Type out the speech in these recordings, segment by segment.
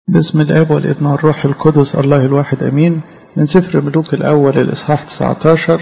باسم الاب والابن والروح القدس الله الواحد امين من سفر ملوك الاول الاصحاح 19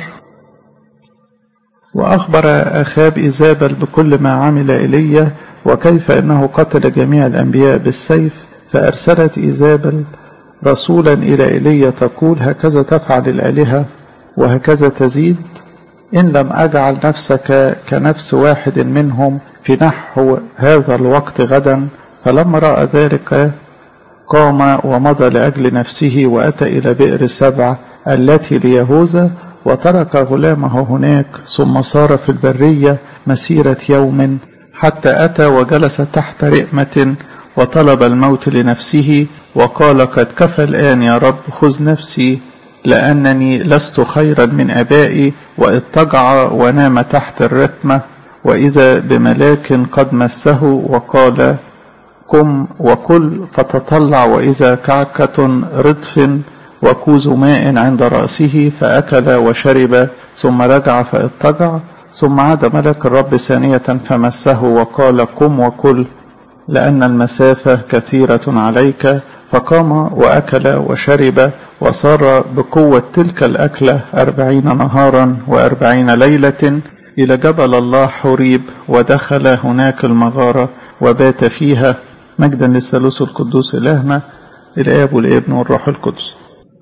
واخبر اخاب ايزابل بكل ما عمل ايليا وكيف انه قتل جميع الانبياء بالسيف فارسلت ايزابل رسولا الى ايليا تقول هكذا تفعل الالهه وهكذا تزيد ان لم اجعل نفسك كنفس واحد منهم في نحو هذا الوقت غدا فلما راى ذلك قام ومضى لأجل نفسه وأتى إلى بئر سبع التي ليهوذا وترك غلامه هناك ثم صار في البرية مسيرة يوم حتى أتى وجلس تحت رئمة وطلب الموت لنفسه وقال قد كفى الآن يا رب خذ نفسي لأنني لست خيرا من أبائي واضطجع ونام تحت الرتمة وإذا بملاك قد مسه وقال قم وكل فتطلع وإذا كعكة رطف وكوز ماء عند رأسه فأكل وشرب ثم رجع فاضطجع ثم عاد ملك الرب ثانية فمسه وقال قم وكل لأن المسافة كثيرة عليك فقام وأكل وشرب وصار بقوة تلك الأكلة أربعين نهارا وأربعين ليلة إلى جبل الله حريب ودخل هناك المغارة وبات فيها مجدا للثالوث القدوس إلهنا الآب والابن والروح القدس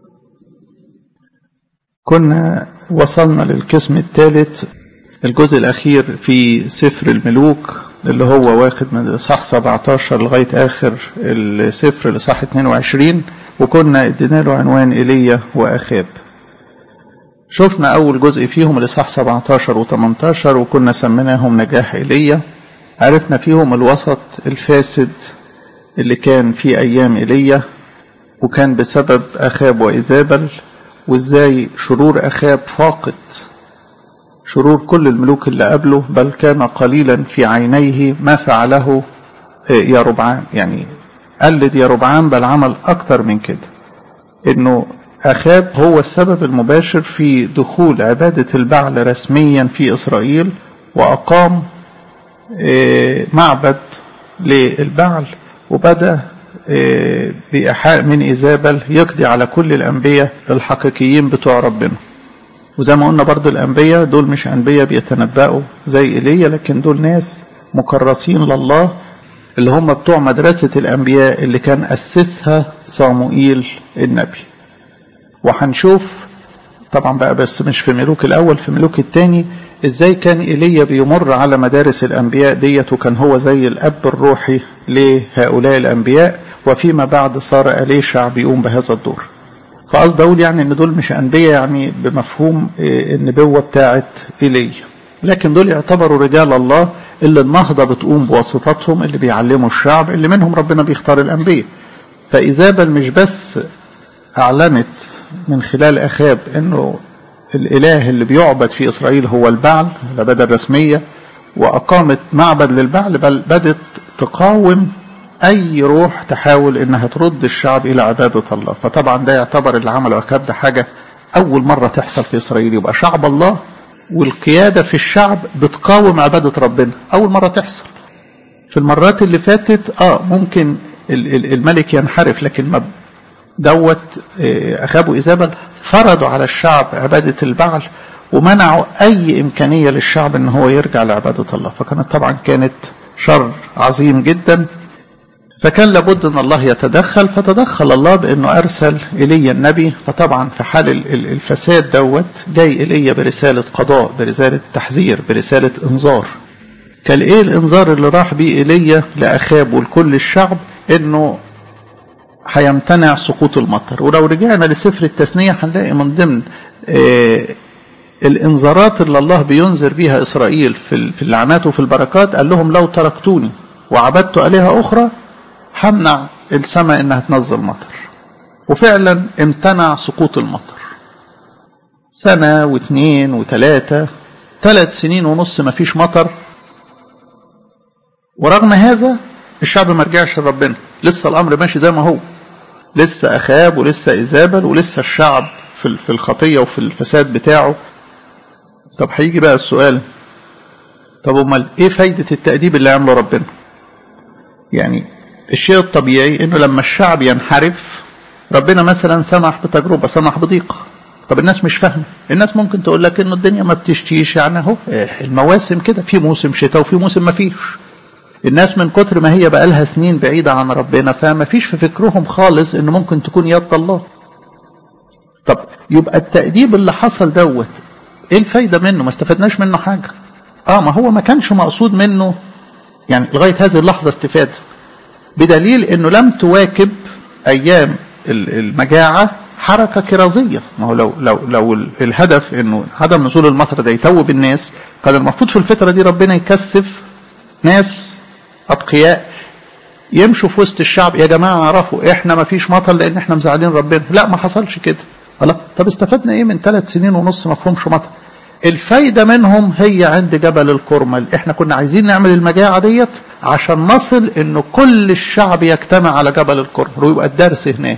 كنا وصلنا للقسم الثالث الجزء الأخير في سفر الملوك اللي هو واخد من الإصحاح 17 لغاية آخر السفر الإصحاح 22 وكنا ادينا له عنوان إيليا وأخاب شفنا أول جزء فيهم الإصحاح 17 و18 وكنا سميناهم نجاح إيليا عرفنا فيهم الوسط الفاسد اللي كان في أيام إيليا وكان بسبب أخاب وإيزابل وإزاي شرور أخاب فاقت شرور كل الملوك اللي قبله بل كان قليلا في عينيه ما فعله يا ربعان يعني قلد يا ربعان بل عمل أكتر من كده إنه أخاب هو السبب المباشر في دخول عبادة البعل رسميا في إسرائيل وأقام معبد للبعل وبدأ بإيحاء من إيزابل يقضي على كل الأنبياء الحقيقيين بتوع ربنا وزي ما قلنا برضو الأنبياء دول مش أنبياء بيتنبأوا زي إيليا لكن دول ناس مكرسين لله اللي هم بتوع مدرسة الأنبياء اللي كان أسسها صاموئيل النبي وهنشوف طبعا بقى بس مش في ملوك الأول في ملوك الثاني ازاي كان ايليا بيمر على مدارس الانبياء ديت وكان هو زي الاب الروحي لهؤلاء الانبياء وفيما بعد صار اليشع بيقوم بهذا الدور فقصد اقول يعني ان دول مش انبياء يعني بمفهوم النبوه بتاعه ايليا لكن دول يعتبروا رجال الله اللي النهضه بتقوم بواسطتهم اللي بيعلموا الشعب اللي منهم ربنا بيختار الانبياء فايزابل مش بس اعلنت من خلال اخاب انه الإله اللي بيعبد في إسرائيل هو البعل العبادة الرسمية وأقامت معبد للبعل بل بدت تقاوم أي روح تحاول إنها ترد الشعب إلى عبادة الله فطبعا ده يعتبر اللي عمله أخاب ده حاجة أول مرة تحصل في إسرائيل يبقى شعب الله والقيادة في الشعب بتقاوم عبادة ربنا أول مرة تحصل في المرات اللي فاتت آه ممكن الملك ينحرف لكن ما دوت أخاب إيزابل فرضوا على الشعب عبادة البعل ومنعوا أي إمكانية للشعب أن هو يرجع لعبادة الله فكانت طبعا كانت شر عظيم جدا فكان لابد أن الله يتدخل فتدخل الله بأنه أرسل إلي النبي فطبعا في حال الفساد دوت جاي إلي برسالة قضاء برسالة تحذير برسالة إنذار كان إيه الإنذار اللي راح بيه إلي لأخاب ولكل الشعب أنه هيمتنع سقوط المطر ولو رجعنا لسفر التثنية هنلاقي من ضمن آه الانذارات اللي الله بينذر بيها إسرائيل في في اللعنات وفي البركات قال لهم لو تركتوني وعبدت آلهة أخرى همنع السماء إنها تنزل مطر وفعلا امتنع سقوط المطر سنة واثنين وثلاثة ثلاث سنين ونص ما فيش مطر ورغم هذا الشعب ما رجعش لربنا لسه الامر ماشي زي ما هو لسه اخاب ولسه ايزابل ولسه الشعب في في الخطيه وفي الفساد بتاعه طب هيجي بقى السؤال طب امال ايه فايده التاديب اللي عمله ربنا يعني الشيء الطبيعي انه لما الشعب ينحرف ربنا مثلا سمح بتجربه سمح بضيقه طب الناس مش فاهمه الناس ممكن تقول لك انه الدنيا ما بتشتيش يعني اهو المواسم كده في موسم شتاء وفي موسم ما فيش الناس من كتر ما هي بقالها سنين بعيدة عن ربنا فما فيش في فكرهم خالص ان ممكن تكون يد الله طب يبقى التأديب اللي حصل دوت ايه الفايدة منه ما استفدناش منه حاجة اه ما هو ما كانش مقصود منه يعني لغاية هذه اللحظة استفادة بدليل انه لم تواكب ايام المجاعة حركة كرازية ما هو لو لو لو الهدف انه عدم نزول المطر ده يتوب الناس كان المفروض في الفترة دي ربنا يكثف ناس اتقياء يمشوا في وسط الشعب يا جماعة عرفوا احنا ما فيش مطر لان احنا مزعلين ربنا لا ما حصلش كده الله طب استفدنا ايه من ثلاث سنين ونص ما فهمش مطر الفايدة منهم هي عند جبل الكرمل احنا كنا عايزين نعمل المجاعة ديت عشان نصل انه كل الشعب يجتمع على جبل الكرمل ويبقى الدرس هناك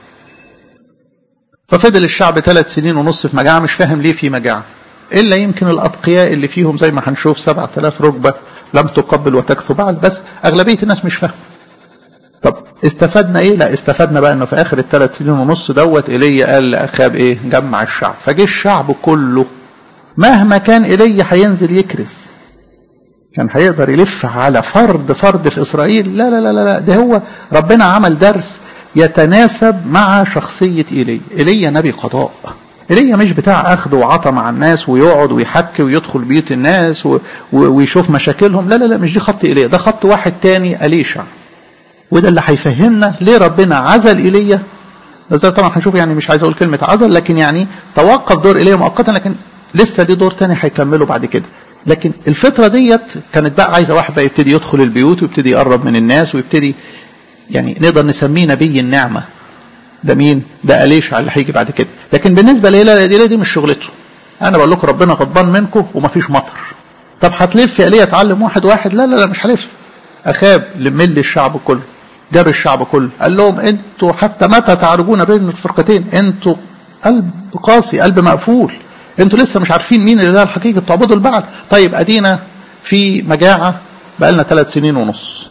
ففضل الشعب ثلاث سنين ونص في مجاعة مش فاهم ليه في مجاعة إلا يمكن الأتقياء اللي فيهم زي ما هنشوف سبعة آلاف ركبة لم تقبل وتكثو بعد بس أغلبية الناس مش فاهمة طب استفدنا ايه لا استفدنا بقى انه في اخر الثلاث سنين ونص دوت ايليا قال لاخاب ايه جمع الشعب فجه الشعب كله مهما كان ايليا هينزل يكرز كان هيقدر يلف على فرد فرد في اسرائيل لا لا لا لا ده هو ربنا عمل درس يتناسب مع شخصية ايليا ايليا نبي قضاء ايليا مش بتاع اخذ وعطى مع الناس ويقعد ويحكي ويدخل بيوت الناس و... و... ويشوف مشاكلهم لا لا لا مش دي خط ايليا ده خط واحد تاني اليشع وده اللي هيفهمنا ليه ربنا عزل ايليا بس طبعا هنشوف يعني مش عايز اقول كلمه عزل لكن يعني توقف دور ايليا مؤقتا لكن لسه دي دور تاني هيكمله بعد كده لكن الفتره ديت كانت بقى عايزه واحد بقى يبتدي يدخل البيوت ويبتدي يقرب من الناس ويبتدي يعني نقدر نسميه نبي النعمه ده مين؟ ده أليشع اللي هيجي بعد كده لكن بالنسبه لإيليا دي, دي مش شغلته انا بقول لكم ربنا غضبان منكم ومفيش مطر طب هتلف يا ايليا تعلم واحد واحد لا لا لا مش هلف اخاب لمل الشعب كله جاب الشعب كله قال لهم انتوا حتى متى تعرجون بين الفرقتين انتوا قلب قاسي قلب مقفول انتوا لسه مش عارفين مين الاله الحقيقي بتعبدوا البعل طيب ادينا في مجاعه بقالنا ثلاث سنين ونص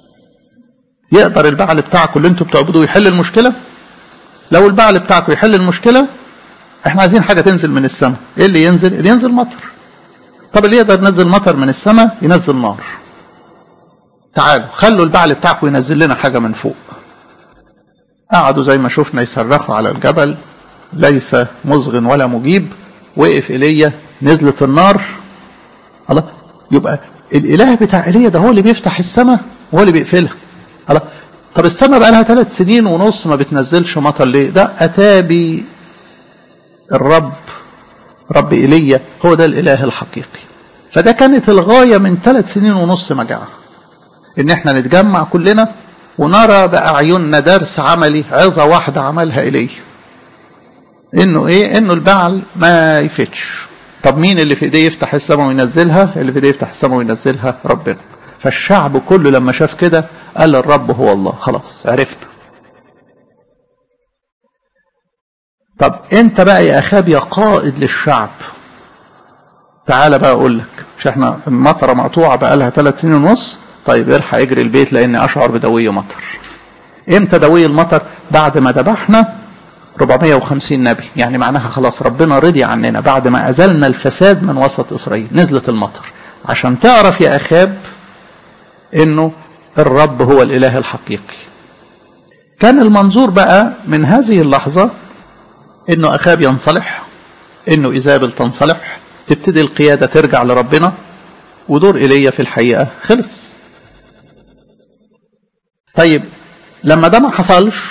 يقدر البعل بتاعكم اللي انتوا بتعبدوه يحل المشكله لو البعل بتاعكم يحل المشكله احنا عايزين حاجه تنزل من السماء ايه اللي ينزل اللي ينزل مطر طب اللي يقدر ينزل مطر من السماء ينزل نار تعالوا خلوا البعل بتاعكم ينزل لنا حاجة من فوق قعدوا زي ما شفنا يصرخوا على الجبل ليس مصغ ولا مجيب وقف ايليا نزلت النار الله يبقى الاله بتاع ايليا ده هو اللي بيفتح السماء وهو اللي بيقفلها الله طب السماء بقى لها ثلاث سنين ونص ما بتنزلش مطر ليه ده اتى بي الرب رب ايليا هو ده الاله الحقيقي فده كانت الغايه من ثلاث سنين ونص مجاعه ان احنا نتجمع كلنا ونرى بأعيننا درس عملي عظة واحدة عملها إليه انه ايه انه البعل ما يفتش طب مين اللي في ايديه يفتح السماء وينزلها اللي في ايديه يفتح السماء وينزلها ربنا فالشعب كله لما شاف كده قال الرب هو الله خلاص عرفنا طب انت بقى يا اخاب يا قائد للشعب تعالى بقى اقول لك مش احنا المطره مقطوعه بقى لها ثلاث سنين ونص طيب الحق اجري البيت لاني اشعر بدوي مطر امتى دوي المطر بعد ما ذبحنا 450 نبي يعني معناها خلاص ربنا رضي عننا بعد ما ازلنا الفساد من وسط اسرائيل نزلت المطر عشان تعرف يا اخاب انه الرب هو الاله الحقيقي كان المنظور بقى من هذه اللحظه انه اخاب ينصلح انه ايزابل تنصلح تبتدي القياده ترجع لربنا ودور ايليا في الحقيقه خلص طيب لما ده ما حصلش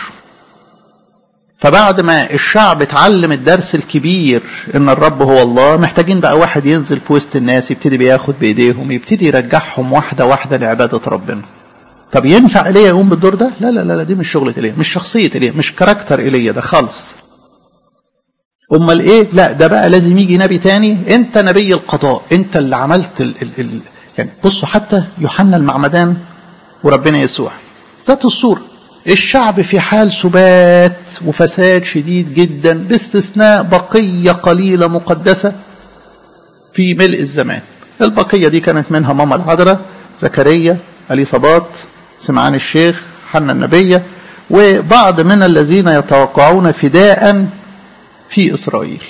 فبعد ما الشعب اتعلم الدرس الكبير ان الرب هو الله محتاجين بقى واحد ينزل في وسط الناس يبتدي بياخد بايديهم يبتدي يرجعهم واحده واحده لعباده ربنا طب ينفع ايليا يقوم بالدور ده لا لا لا دي مش شغله ايليا مش شخصيه ايليا مش كاركتر ايليا ده خالص امال ايه لا ده بقى لازم يجي نبي تاني انت نبي القضاء انت اللي عملت ال ال ال يعني بصوا حتى يوحنا المعمدان وربنا يسوع ذات الصورة الشعب في حال سبات وفساد شديد جدا باستثناء بقية قليلة مقدسة في ملء الزمان البقية دي كانت منها ماما العذراء زكريا اليصابات سمعان الشيخ حنا النبية وبعض من الذين يتوقعون فداء في إسرائيل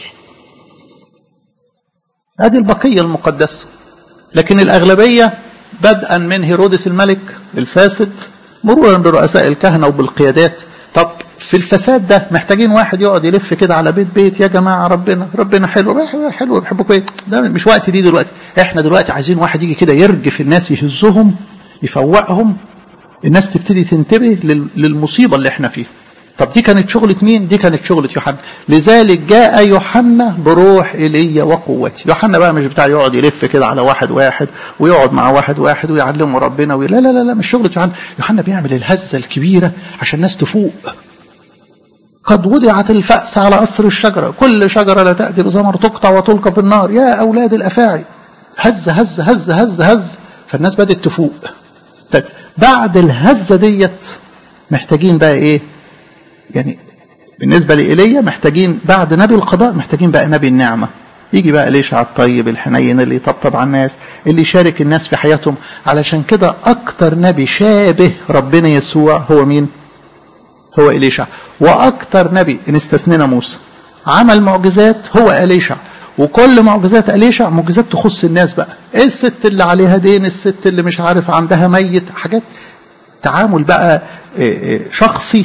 هذه البقية المقدسة لكن الأغلبية بدءا من هيرودس الملك الفاسد مرورا برؤساء الكهنة وبالقيادات طب في الفساد ده محتاجين واحد يقعد يلف كده على بيت بيت يا جماعة ربنا ربنا حلو حلو بيحبكم ايه ده مش وقت دي دلوقتي احنا دلوقتي عايزين واحد يجي كده يرجف الناس يهزهم يفوقهم الناس تبتدي تنتبه للمصيبة اللي احنا فيها طب دي كانت شغلة مين؟ دي كانت شغلة يوحنا لذلك جاء يوحنا بروح ايليا وقوتي يوحنا بقى مش بتاع يقعد يلف كده على واحد واحد ويقعد مع واحد واحد ويعلمه ربنا وي... لا لا لا لا مش شغلة يوحنا يوحنا بيعمل الهزة الكبيرة عشان الناس تفوق قد وضعت الفأس على أصر الشجرة كل شجرة لا تأتي بثمر تقطع وتلقى في النار يا أولاد الأفاعي هز هز هز هز هز فالناس بدأت تفوق طيب بعد الهزة ديت محتاجين بقى إيه يعني بالنسبة لإيليا محتاجين بعد نبي القضاء محتاجين بقى نبي النعمة يجي بقى ليشع الطيب الحنين اللي يطبطب على الناس اللي يشارك الناس في حياتهم علشان كده أكتر نبي شابه ربنا يسوع هو مين هو إليشع وأكتر نبي إن استثنينا موسى عمل معجزات هو إليشع وكل معجزات إليشع معجزات تخص الناس بقى إيه الست اللي عليها دين الست اللي مش عارف عندها ميت حاجات تعامل بقى شخصي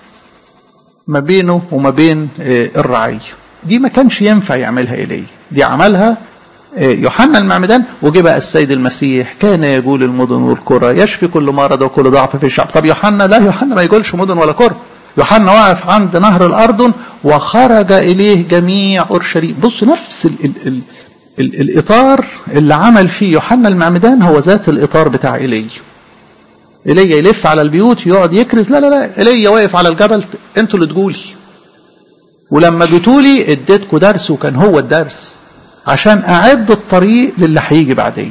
ما بينه وما بين الرعية دي ما كانش ينفع يعملها إليه دي عملها يوحنا المعمدان وجه بقى السيد المسيح كان يقول المدن والقرى يشفي كل مرض وكل ضعف في الشعب طب يوحنا لا يوحنا ما يقولش مدن ولا قرى يوحنا وقف عند نهر الأردن وخرج إليه جميع أورشليم بص نفس ال ال ال ال الإطار اللي عمل فيه يوحنا المعمدان هو ذات الإطار بتاع إيليا إيليا يلف على البيوت يقعد يكرز لا لا لا إيليا واقف على الجبل انتوا اللي تقولي ولما جيتولي اديتكم درس وكان هو الدرس عشان أعد الطريق للي هيجي بعدي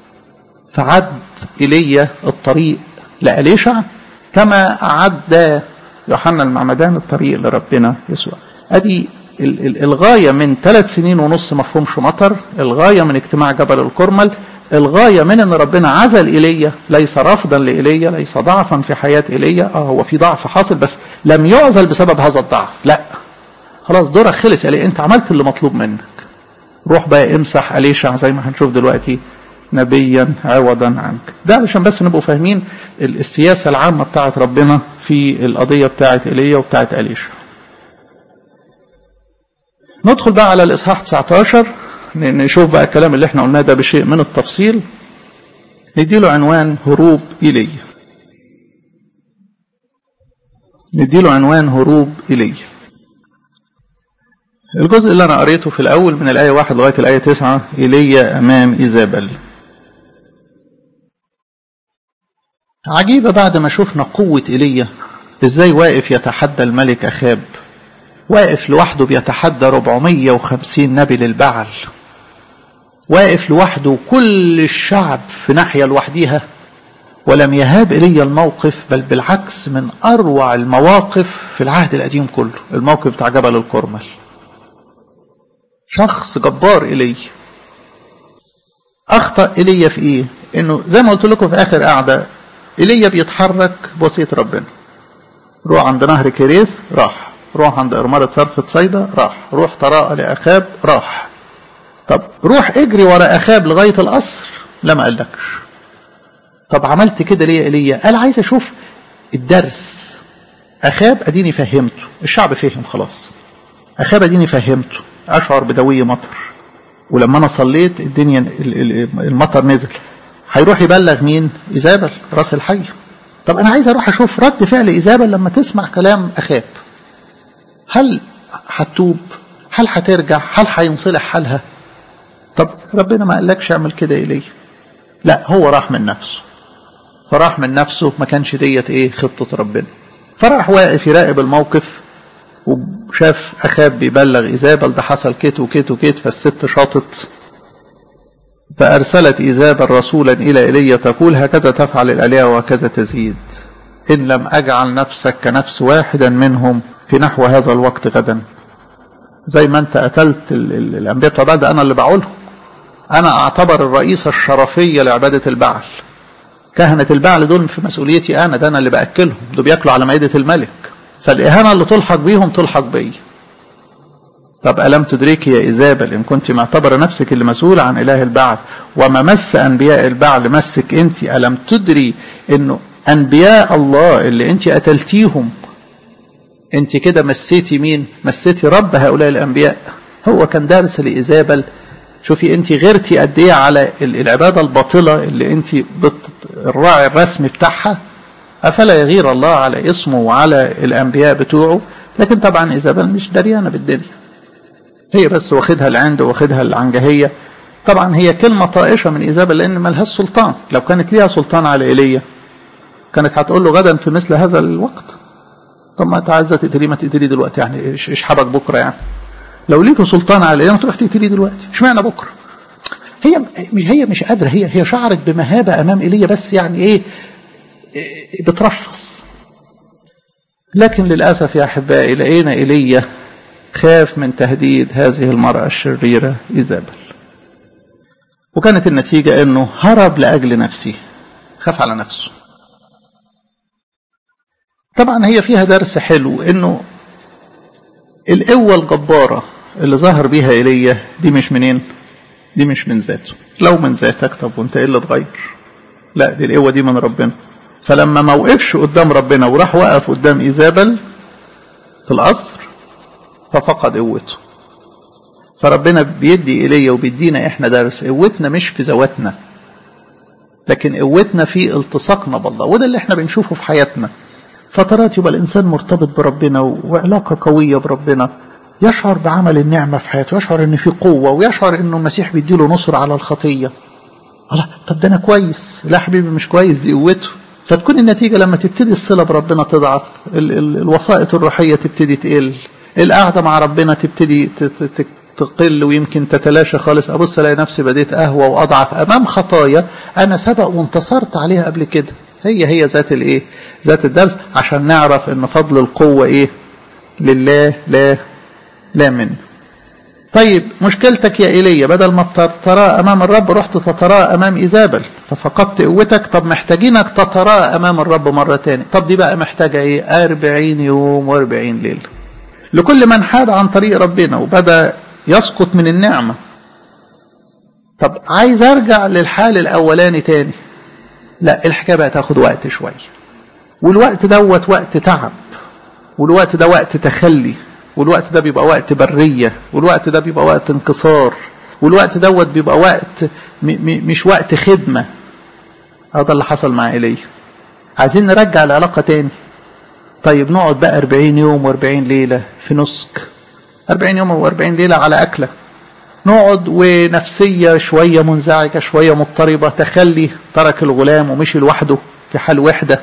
فعد إيليا الطريق لأليشع كما أعد يوحنا المعمدان الطريق لربنا يسوع ادي الغاية من ثلاث سنين ونص مفهومش مطر الغاية من اجتماع جبل الكرمل الغاية من ان ربنا عزل ايليا ليس رفضا لايليا ليس ضعفا في حياة ايليا اه هو في ضعف حاصل بس لم يعزل بسبب هذا الضعف لا خلاص دورك خلص يعني انت عملت اللي مطلوب منك روح بقى امسح اليشع زي ما هنشوف دلوقتي نبيا عوضا عنك ده علشان بس نبقوا فاهمين السياسة العامة بتاعت ربنا في القضية بتاعت ايليا وبتاعت اليشع ندخل بقى على الاصحاح 19 نشوف بقى الكلام اللي احنا قلناه ده بشيء من التفصيل نديله عنوان هروب ايليا نديله عنوان هروب ايليا الجزء اللي انا قريته في الاول من الايه واحد لغايه الايه تسعة ايليا امام ايزابل عجيبة بعد ما شفنا قوة ايليا ازاي واقف يتحدى الملك اخاب واقف لوحده بيتحدى 450 نبي للبعل واقف لوحده كل الشعب في ناحية لوحديها ولم يهاب إلي الموقف بل بالعكس من أروع المواقف في العهد القديم كله الموقف بتاع جبل الكرمل شخص جبار إلي أخطأ إلي في إيه إنه زي ما قلت لكم في آخر قعدة إلي بيتحرك بوصية ربنا روح عند نهر كريث راح روح عند إرملة صرفة صيدا راح روح طراء لأخاب راح طب روح اجري ورا أخاب لغاية القصر لا ما قالكش طب عملت كده ليه ايليا قال عايز اشوف الدرس اخاب اديني فهمته الشعب فهم خلاص اخاب اديني فهمته اشعر بدوي مطر ولما انا صليت الدنيا المطر نزل هيروح يبلغ مين ايزابل راس الحي طب انا عايز اروح اشوف رد فعل ايزابل لما تسمع كلام اخاب هل هتوب هل هترجع هل هينصلح حالها طب ربنا ما قالكش اعمل كده اليه لا هو راح من نفسه فراح من نفسه ما كانش ديت ايه خطة ربنا فراح واقف يراقب الموقف وشاف اخاب بيبلغ ايزابل ده حصل كيت وكيت وكيت فالست شاطت فارسلت ايزابل رسولا الى ايليا تقول هكذا تفعل الالهه وهكذا تزيد ان لم اجعل نفسك كنفس واحدا منهم في نحو هذا الوقت غدا زي ما انت قتلت الانبياء بتوع بعد انا اللي بعولهم انا اعتبر الرئيسة الشرفية لعبادة البعل كهنة البعل دول في مسؤوليتي أنا ده أنا اللي بأكلهم دول بياكلوا على مائدة الملك فالإهانة اللي تلحق بيهم تلحق بي طب ألم تدركي يا إيزابل إن كنت معتبرة نفسك اللي مسؤولة عن إله البعل وما مس أنبياء البعل مسك أنت ألم تدري إنه أنبياء الله اللي أنت قتلتيهم أنت كده مسيتي مين مسيتي رب هؤلاء الأنبياء هو كان دارس لإيزابل شوفي أنت غيرتي قد إيه على العبادة الباطلة اللي أنت الراعي الرسمي بتاعها أفلا يغير الله على اسمه وعلى الأنبياء بتوعه لكن طبعا إيزابل مش دريانة بالدنيا هي بس واخدها العند واخدها العنجهية طبعا هي كلمة طائشة من إيزابل لأن ملهاش سلطان لو كانت ليها سلطان على إيليا كانت هتقول له غدا في مثل هذا الوقت طب ما انت عايزه تقتليه ما تقتليه دلوقتي يعني ايش حبك بكره يعني لو ليكوا سلطان على ايليا ما تروح تقتليه دلوقتي اشمعنى بكره هي مش هي مش قادره هي هي شعرت بمهابه امام ايليا بس يعني ايه بترفص لكن للاسف يا احبائي لقينا ايليا خاف من تهديد هذه المرأة الشريرة إيزابل وكانت النتيجة أنه هرب لأجل نفسه خاف على نفسه طبعا هي فيها درس حلو أنه القوة الجبارة اللي ظهر بيها إيليا دي مش منين دي مش من ذاته لو من ذاتك طب وانت ايه اللي تغير لا دي القوة دي من ربنا فلما ما وقفش قدام ربنا وراح وقف قدام إيزابل في القصر ففقد قوته فربنا بيدي إلي وبيدينا إحنا درس قوتنا مش في ذواتنا لكن قوتنا في التصاقنا بالله وده اللي احنا بنشوفه في حياتنا فترات يبقى الإنسان مرتبط بربنا وعلاقة قوية بربنا يشعر بعمل النعمة في حياته يشعر إن في قوة ويشعر إنه المسيح بيديله نصر على الخطية الله طب ده أنا كويس لا حبيبي مش كويس دي قوته فتكون النتيجة لما تبتدي الصلة بربنا تضعف ال ال الوسائط الروحية تبتدي تقل القعدة مع ربنا تبتدي تقل ويمكن تتلاشى خالص أبص ألاقي نفسي بديت أهوى وأضعف أمام خطايا أنا سبق وانتصرت عليها قبل كده هي هي ذات الإيه ذات الدرس عشان نعرف إن فضل القوة إيه لله لا لا من طيب مشكلتك يا إيليا بدل ما تتراءى أمام الرب رحت تتراءى أمام إيزابل ففقدت قوتك طب محتاجينك تتراءى أمام الرب مرة تاني طب دي بقى محتاجة إيه أربعين يوم وأربعين ليلة لكل من حاد عن طريق ربنا وبدأ يسقط من النعمة طب عايز أرجع للحال الأولاني تاني لا الحكاية بقى تاخد وقت شوية والوقت دوت وقت تعب والوقت ده وقت تخلي والوقت ده بيبقى وقت برية والوقت ده بيبقى وقت انكسار والوقت دوت بيبقى وقت مش وقت خدمة هذا اللي حصل مع إيليا عايزين نرجع العلاقة تاني طيب نقعد بقى 40 يوم و40 ليلة في نسك 40 يوم و40 ليلة على أكلة نقعد ونفسية شوية منزعجة شوية مضطربة تخلي ترك الغلام ومشي لوحده في حال وحدة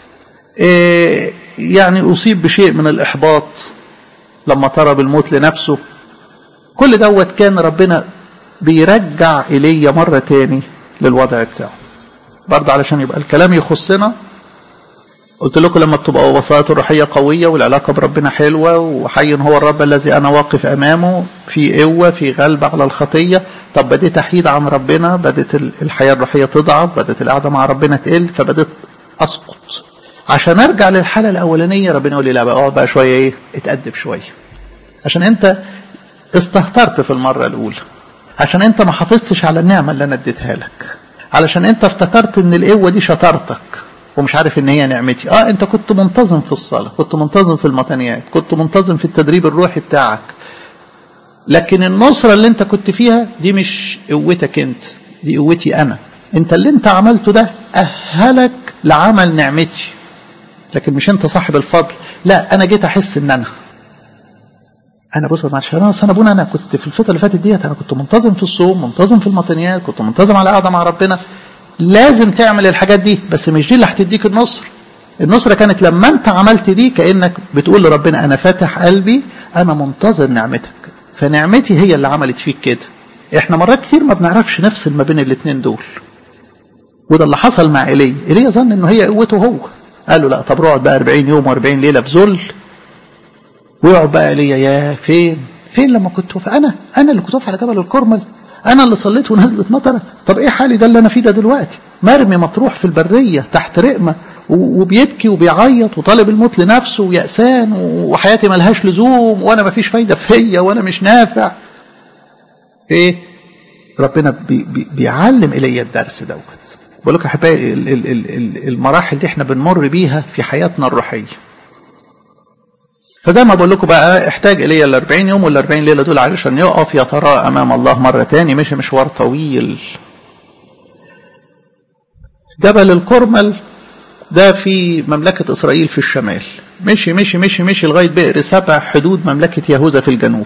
إيه يعني أصيب بشيء من الإحباط لما طلب الموت لنفسه كل دوت كان ربنا بيرجع إلي مرة تاني للوضع بتاعه برضه علشان يبقى الكلام يخصنا قلت لكم لما بتبقى وسائط الروحية قوية والعلاقة بربنا حلوة وحي هو الرب الذي أنا واقف أمامه في قوة في غلبة على الخطية طب بديت أحيد عن ربنا بدت الحياة الروحية تضعف بدت القعدة مع ربنا تقل فبدت أسقط عشان أرجع للحالة الأولانية ربنا يقول لي لا بقى اقعد بقى شوية إيه اتأدب شوية عشان أنت استهترت في المرة الأولى عشان أنت ما حافظتش على النعمة اللي أنا اديتها لك علشان أنت افتكرت إن القوة دي شطارتك ومش عارف ان هي نعمتي اه انت كنت منتظم في الصلاة كنت منتظم في المتنيات كنت منتظم في التدريب الروحي بتاعك لكن النصرة اللي انت كنت فيها دي مش قوتك انت دي قوتي انا انت اللي انت عملته ده اهلك لعمل نعمتي لكن مش انت صاحب الفضل لا انا جيت احس ان انا انا بص عشان انا انا ابونا انا كنت في الفتره اللي فاتت ديت انا كنت منتظم في الصوم منتظم في المتنيات كنت منتظم على قعده مع ربنا لازم تعمل الحاجات دي بس مش دي اللي هتديك النصر النصرة كانت لما انت عملت دي كأنك بتقول لربنا انا فاتح قلبي انا منتظر نعمتك فنعمتي هي اللي عملت فيك كده احنا مرات كتير ما بنعرفش نفصل ما بين الاثنين دول وده اللي حصل مع ايليا ايليا ظن انه هي قوته هو قال له لا طب اقعد بقى 40 يوم و40 ليله في ذل ويقعد بقى ايليا يا فين فين لما كنت انا انا اللي كنت على جبل الكرمل انا اللي صليت ونزلت مطره طب ايه حالي ده اللي انا فيه ده دلوقتي مرمي مطروح في البريه تحت رقمه وبيبكي وبيعيط وطالب الموت لنفسه ويأسان وحياتي ملهاش لزوم وانا مفيش فايده فيا وانا مش نافع ايه ربنا بي بي بيعلم الي الدرس دوت بقول لك احبائي المراحل دي احنا بنمر بيها في حياتنا الروحيه فزي ما بقول لكم بقى احتاج الي ال 40 يوم وال 40 ليله دول علشان يقف يتراءى امام الله مره تاني مشي مشوار طويل جبل الكرمل ده في مملكة إسرائيل في الشمال مشي مشي مشي مشي لغاية بئر سبع حدود مملكة يهوذا في الجنوب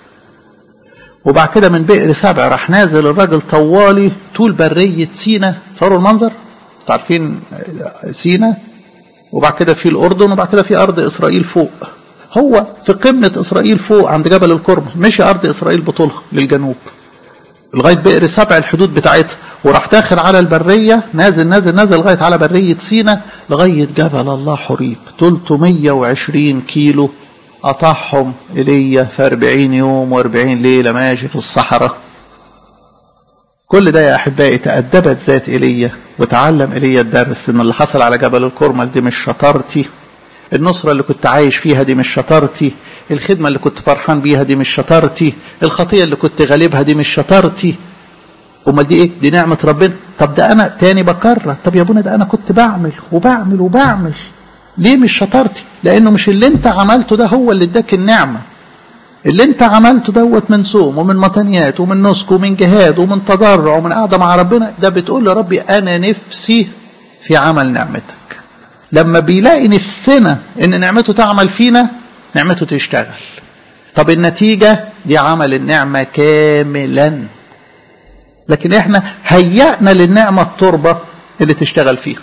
وبعد كده من بئر سبع راح نازل الراجل طوالي طول برية سينا تصوروا المنظر عارفين سينا وبعد كده في الأردن وبعد كده في أرض إسرائيل فوق هو في قمة إسرائيل فوق عند جبل الكرمل مشي أرض إسرائيل بطولها للجنوب لغاية بئر سبع الحدود بتاعتها وراح داخل على البرية نازل نازل نازل لغاية على برية سينا لغاية جبل الله حريب 320 كيلو قطعهم إلي في 40 يوم و40 ليلة ماشي في الصحراء كل ده يا أحبائي تأدبت ذات إيليا وتعلم إيليا الدرس إن اللي حصل على جبل الكرمل دي مش شطارتي النصرة اللي كنت عايش فيها دي مش شطارتي الخدمة اللي كنت فرحان بيها دي مش شطارتي الخطية اللي كنت غالبها دي مش شطارتي امال دي ايه دي نعمة ربنا طب ده انا تاني بكرر طب يا ابونا ده انا كنت بعمل وبعمل وبعمل ليه مش شطارتي لانه مش اللي انت عملته ده هو اللي اداك النعمة اللي انت عملته دوت من صوم ومن متنيات ومن نسك ومن جهاد ومن تضرع ومن قعده مع ربنا ده بتقول يا ربي انا نفسي في عمل نعمتك لما بيلاقي نفسنا ان نعمته تعمل فينا نعمته تشتغل طب النتيجة دي عمل النعمة كاملا لكن احنا هيأنا للنعمة التربة اللي تشتغل فيها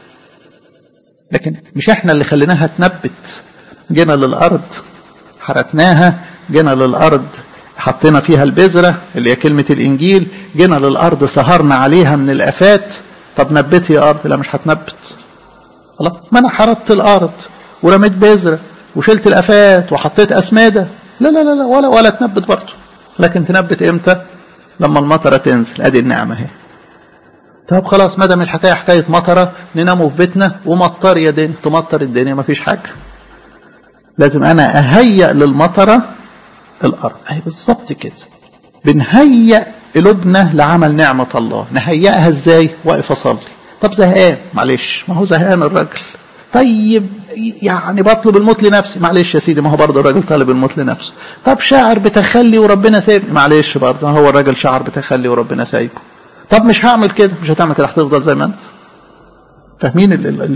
لكن مش احنا اللي خليناها تنبت جينا للأرض حرتناها جينا للأرض حطينا فيها البذرة اللي هي كلمة الإنجيل جينا للأرض سهرنا عليها من الآفات طب نبتي يا أرض لا مش هتنبت خلاص ما أنا حرطت الأرض ورميت بذرة وشلت الآفات وحطيت أسمدة لا لا لا لا ولا ولا تنبت برضه لكن تنبت إمتى؟ لما المطرة تنزل أدي النعمة اهي طب خلاص ما دام الحكاية حكاية مطرة نناموا في بيتنا ومطر يا دنيا تمطر الدنيا ما فيش حاجة لازم أنا أهيأ للمطرة الأرض أهي بالظبط كده بنهيأ قلوبنا لعمل نعمة الله نهيئها ازاي واقف أصلي طب زهقان معلش ما هو زهقان الراجل طيب يعني بطلب الموت لنفسي معلش يا سيدي ما هو برضه الراجل طالب الموت لنفسه طب شاعر بتخلي وربنا سايبني معلش برضه هو الراجل شعر بتخلي وربنا سايبه طب مش هعمل كده مش هتعمل كده هتفضل زي ما انت فاهمين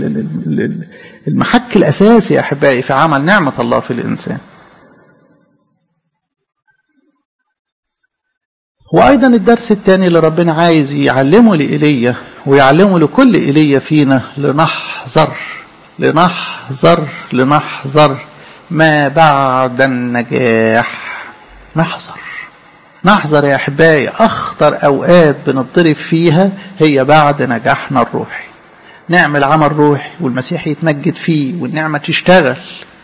المحك الاساسي يا احبائي في عمل نعمه الله في الانسان وايضا الدرس الثاني اللي ربنا عايز يعلمه لايليا ويعلمه لكل ايليا فينا لنحذر لنحذر لنحذر ما بعد النجاح نحذر نحذر يا احبائي اخطر اوقات بنضرب فيها هي بعد نجاحنا الروحي نعمل عمل روحي والمسيح يتمجد فيه والنعمه تشتغل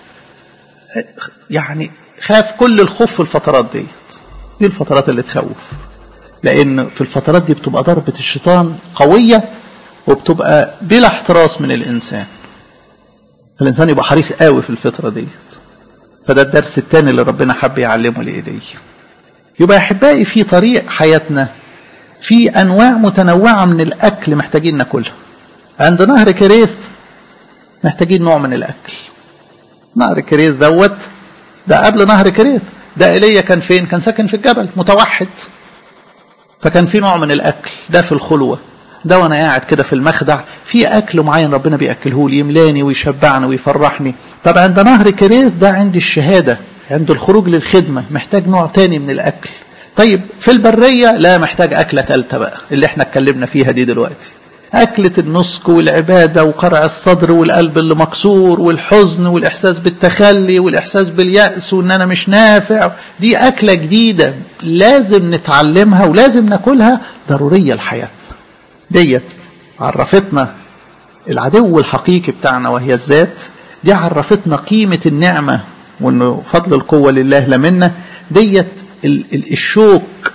يعني خاف كل الخوف في الفترات ديت دي الفترات اللي تخوف لان في الفترات دي بتبقى ضربه الشيطان قويه وبتبقى بلا احتراس من الانسان الانسان يبقى حريص قوي في الفتره ديت فده الدرس الثاني اللي ربنا حب يعلمه لايديه يبقى يا احبائي في طريق حياتنا في انواع متنوعه من الاكل محتاجين ناكلها عند نهر كريث محتاجين نوع من الاكل نهر كريث دوت ده قبل نهر كريث ده ايليا كان فين كان ساكن في الجبل متوحد فكان في نوع من الاكل ده في الخلوه ده وانا قاعد كده في المخدع في اكل معين ربنا بياكله لي يملاني ويشبعني ويفرحني طب عند نهر كريث ده عندي الشهاده عند الخروج للخدمه محتاج نوع تاني من الاكل طيب في البريه لا محتاج اكله ثالثه بقى اللي احنا اتكلمنا فيها دي دلوقتي أكلة النسك والعبادة وقرع الصدر والقلب اللي مكسور والحزن والإحساس بالتخلي والإحساس باليأس وإن أنا مش نافع دي أكلة جديدة لازم نتعلمها ولازم ناكلها ضرورية لحياتنا ديت عرفتنا العدو الحقيقي بتاعنا وهي الذات دي عرفتنا قيمة النعمة وإنه فضل القوة لله لا منا ديت الشوك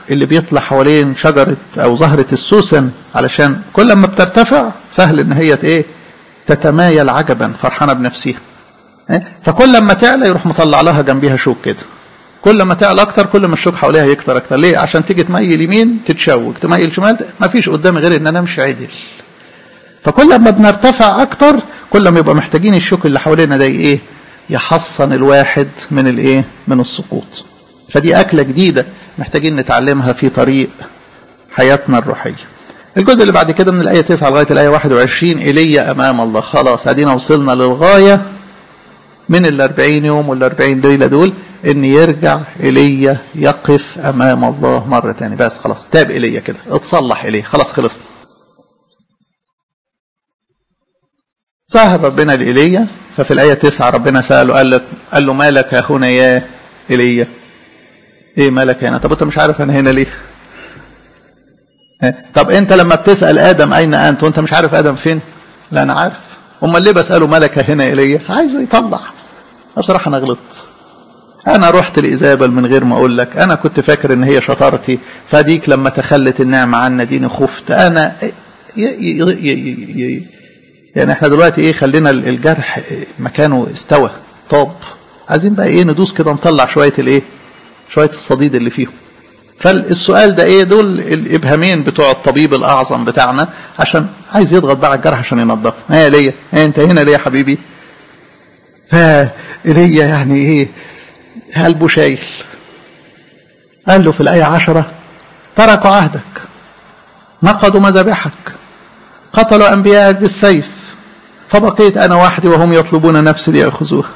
اللي بيطلع حوالين شجرة أو زهرة السوسن علشان كل ما بترتفع سهل إن هي إيه تتمايل عجبا فرحانة بنفسها فكل ما تعلى يروح مطلع لها جنبيها شوك كده كل ما تعلى اكتر كل ما الشوك حواليها يكتر اكتر ليه عشان تيجي تميل يمين تتشوك تميل شمال ما فيش قدامي غير ان انا امشي عدل فكل ما بنرتفع اكتر كل ما يبقى محتاجين الشوك اللي حوالينا ده ايه يحصن الواحد من الايه من السقوط فدي اكله جديده محتاجين نتعلمها في طريق حياتنا الروحيه الجزء اللي بعد كده من الايه 9 لغايه الايه 21 الي امام الله خلاص ادينا وصلنا للغايه من الأربعين يوم والأربعين ليلة دول إن يرجع إلي يقف أمام الله مرة تاني بس خلاص تاب إلي كده اتصلح إليه خلاص خلصنا ظهر ربنا لإيليا ففي الآية تسعة ربنا سأله قال له, قال له مالك هنا يا إيليا إيه مالك هنا طب أنت مش عارف أنا هنا ليه طب أنت لما بتسأل آدم أين أنت وأنت مش عارف آدم فين لا أنا عارف امال ليه بساله ملك هنا ايليا عايزه يطلع بصراحه انا غلطت انا رحت لايزابل من غير ما اقول لك انا كنت فاكر ان هي شطارتي فديك لما تخلت النعمه عنا ديني خفت انا ي ي ي ي يعني احنا دلوقتي ايه خلينا الجرح مكانه استوى طاب عايزين بقى ايه ندوس كده نطلع شويه الايه شويه الصديد اللي فيهم فالسؤال ده ايه دول الابهامين بتوع الطبيب الاعظم بتاعنا عشان عايز يضغط بقى على الجرح عشان ينضفه ايه ليا ايه انت هنا ليه يا حبيبي فإيليا يعني ايه قلبه شايل قال له في الآية عشرة تركوا عهدك نقضوا مذابحك قتلوا أنبياءك بالسيف فبقيت أنا وحدي وهم يطلبون نفسي ليأخذوها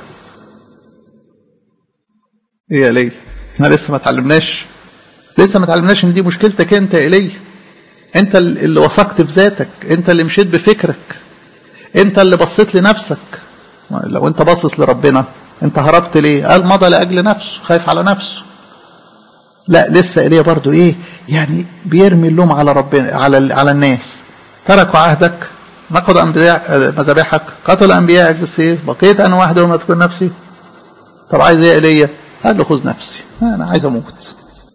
ايه يا ليا احنا لسه ما اتعلمناش لسه ما اتعلمناش ان دي مشكلتك انت يا ايليا انت اللي وثقت في ذاتك انت اللي مشيت بفكرك انت اللي بصيت لنفسك لو انت باصص لربنا انت هربت ليه قال مضى لاجل نفسه خايف على نفسه لا لسه ايليا برضو ايه يعني بيرمي اللوم على ربنا على على الناس تركوا عهدك نقضوا انبياء مذابحك قتلوا انبيائك بالسيف بقيت انا وحدي وما تكون نفسي طب عايز ايه ايليا قال له خذ نفسي انا عايز اموت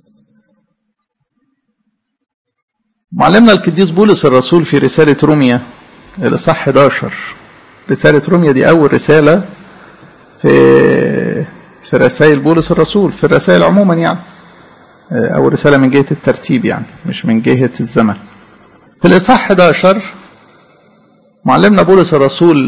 معلمنا القديس بولس الرسول في رسالة روميا الإصحاح 11 رسالة روميا دي أول رسالة في في رسائل بولس الرسول في الرسائل عموما يعني أول رسالة من جهة الترتيب يعني مش من جهة الزمن في الإصحاح 11 معلمنا بولس الرسول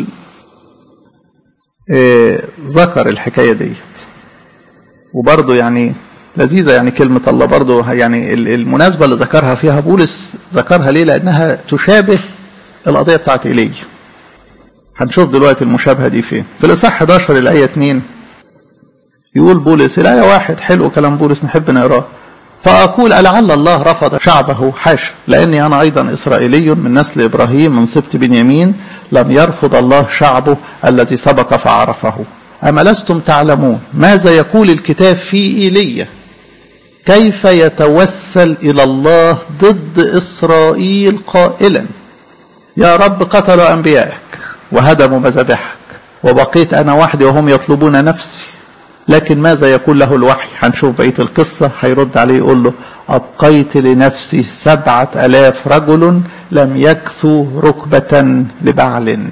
ذكر الحكاية ديت وبرضه يعني لذيذة يعني كلمة الله برضه يعني المناسبة اللي ذكرها فيها بولس ذكرها ليه لأنها تشابه القضية بتاعت إيليا هنشوف دلوقتي المشابهة دي فين في الإصحاح 11 الآية 2 يقول بولس الآية واحد حلو كلام بولس نحب نقراه فأقول ألعل الله رفض شعبه حاشا لأني أنا أيضا إسرائيلي من نسل إبراهيم من سبط بنيامين لم يرفض الله شعبه الذي سبق فعرفه أما لستم تعلمون ماذا يقول الكتاب في إيليا كيف يتوسل إلى الله ضد إسرائيل قائلا يا رب قتلوا أنبيائك وهدموا مذابحك وبقيت أنا وحدي وهم يطلبون نفسي لكن ماذا يقول له الوحي هنشوف بقية القصة هيرد عليه يقول له أبقيت لنفسي سبعة ألاف رجل لم يكثوا ركبة لبعل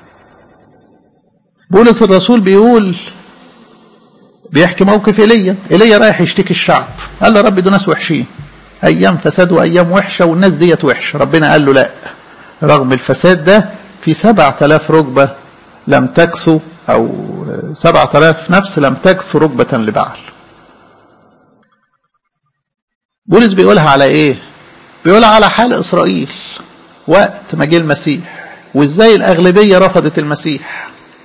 بولس الرسول بيقول بيحكي موقف ايليا ايليا رايح يشتكي الشعب قال له يا رب دول ناس وحشين ايام فساد وايام وحشه والناس ديت وحشه ربنا قال له لا رغم الفساد ده في سبعة آلاف ركبة لم تكسو أو سبعة آلاف نفس لم تكسو ركبة لبعل بولس بيقولها على إيه بيقولها على حال إسرائيل وقت ما جه المسيح وإزاي الأغلبية رفضت المسيح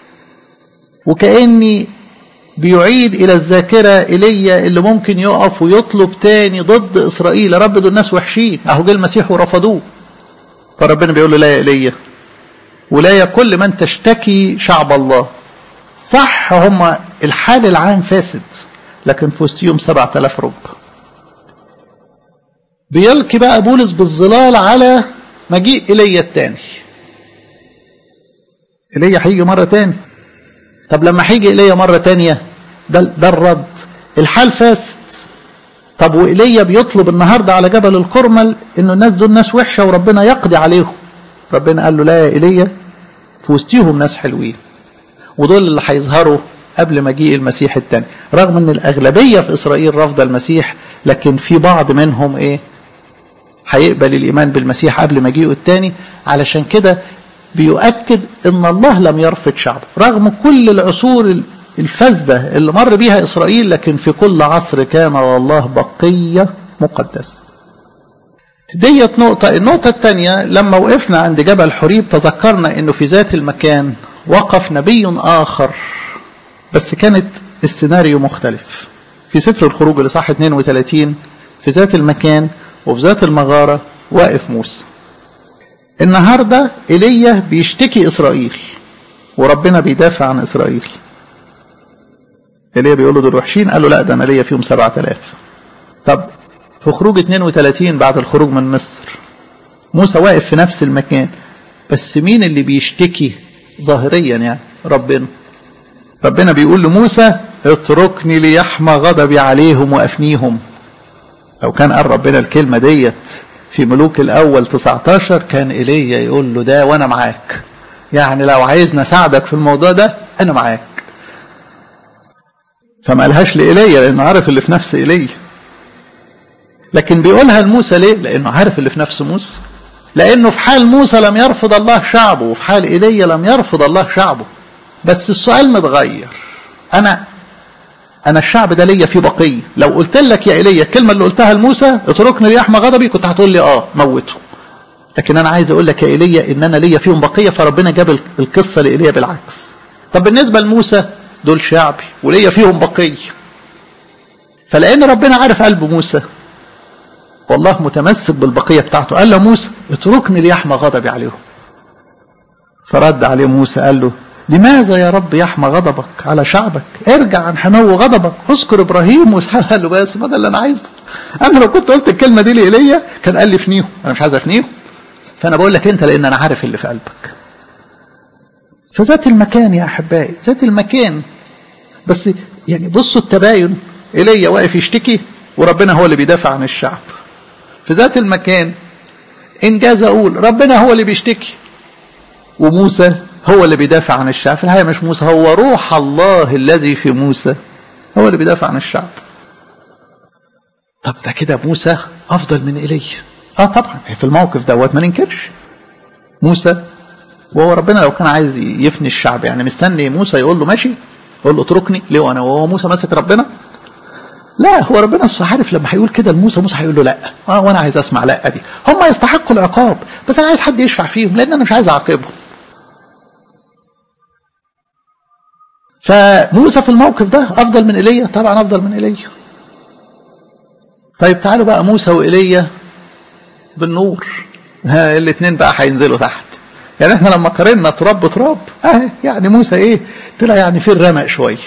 وكأني بيعيد إلى الذاكرة إيليا اللي ممكن يقف ويطلب تاني ضد إسرائيل يا رب دول ناس وحشين أهو جه المسيح ورفضوه فربنا بيقول له لا يا إيليا ولا يا كل من تشتكي شعب الله صح هم الحال العام فاسد لكن في وسطهم سبعة آلاف ركبة بيلقي بقى بولس بالظلال على مجيء إيليا التاني إيليا هيجي مرة تاني طب لما هيجي إيليا مرة تانية ده, ده الرد الحال فاسد طب وإيليا بيطلب النهارده على جبل الكرمل انه الناس دول ناس وحشه وربنا يقضي عليهم ربنا قال له لا يا ايليا في وسطيهم ناس حلوين ودول اللي هيظهروا قبل مجيء المسيح الثاني رغم ان الاغلبيه في اسرائيل رافضه المسيح لكن في بعض منهم ايه هيقبل الايمان بالمسيح قبل مجيئه الثاني علشان كده بيؤكد ان الله لم يرفض شعبه رغم كل العصور الفاسده اللي مر بيها اسرائيل لكن في كل عصر كان والله بقيه مقدسه ديت نقطة النقطة الثانية لما وقفنا عند جبل حريب تذكرنا انه في ذات المكان وقف نبي اخر بس كانت السيناريو مختلف في سفر الخروج الاصحاح 32 في ذات المكان وفي ذات المغارة واقف موسى النهاردة ايليا بيشتكي اسرائيل وربنا بيدافع عن اسرائيل ايليا بيقول له دول وحشين قال له لا ده انا ليا فيهم 7000 طب في خروج 32 بعد الخروج من مصر موسى واقف في نفس المكان بس مين اللي بيشتكي ظاهريا يعني ربنا ربنا بيقول لموسى اتركني ليحمى غضبي عليهم وافنيهم لو كان قال ربنا الكلمة ديت في ملوك الأول 19 كان إيليا يقول له ده وأنا معاك يعني لو عايزني أساعدك في الموضوع ده أنا معاك فما قالهاش لإيليا لأنه عارف اللي في نفس إيليا لكن بيقولها لموسى ليه؟ لأنه عارف اللي في نفس موسى لأنه في حال موسى لم يرفض الله شعبه وفي حال إيليا لم يرفض الله شعبه بس السؤال متغير أنا أنا الشعب ده ليا فيه بقية لو قلت لك يا إيليا الكلمة اللي قلتها لموسى اتركني ليحمى غضبي كنت هتقول لي آه موته لكن أنا عايز أقول لك يا إيليا إن أنا ليا فيهم بقية فربنا جاب القصة لإيليا بالعكس طب بالنسبة لموسى دول شعبي وليا فيهم بقية فلأن ربنا عارف قلب موسى والله متمسك بالبقية بتاعته قال له موسى اتركني ليحمى غضبي عليهم فرد عليه موسى قال له لماذا يا رب يحمى غضبك على شعبك ارجع عن حمو غضبك اذكر ابراهيم واسحاق قال له بس ما ده اللي انا عايزه انا لو كنت قلت الكلمه دي لايليا كان قال لي فنيهم انا مش عايز افنيهم فانا بقول لك انت لان انا عارف اللي في قلبك فذات المكان يا احبائي ذات المكان بس يعني بصوا التباين ايليا واقف يشتكي وربنا هو اللي بيدافع عن الشعب في ذات المكان انجاز اقول ربنا هو اللي بيشتكي وموسى هو اللي بيدافع عن الشعب في الحقيقه مش موسى هو روح الله الذي في موسى هو اللي بيدافع عن الشعب طب ده كده موسى افضل من ايليا اه طبعا في الموقف دوت ما ننكرش موسى وهو ربنا لو كان عايز يفني الشعب يعني مستني موسى يقول له ماشي يقول له اتركني ليه وانا وهو موسى ماسك ربنا لا هو ربنا عارف لما هيقول كده لموسى موسى هيقول له لا آه وانا عايز اسمع لا دي هم يستحقوا العقاب بس انا عايز حد يشفع فيهم لان انا مش عايز اعاقبهم فموسى في الموقف ده افضل من ايليا طبعا افضل من ايليا طيب تعالوا بقى موسى وايليا بالنور ها الاثنين بقى هينزلوا تحت يعني احنا لما قارنا تراب بتراب اه يعني موسى ايه طلع يعني في الرمق شويه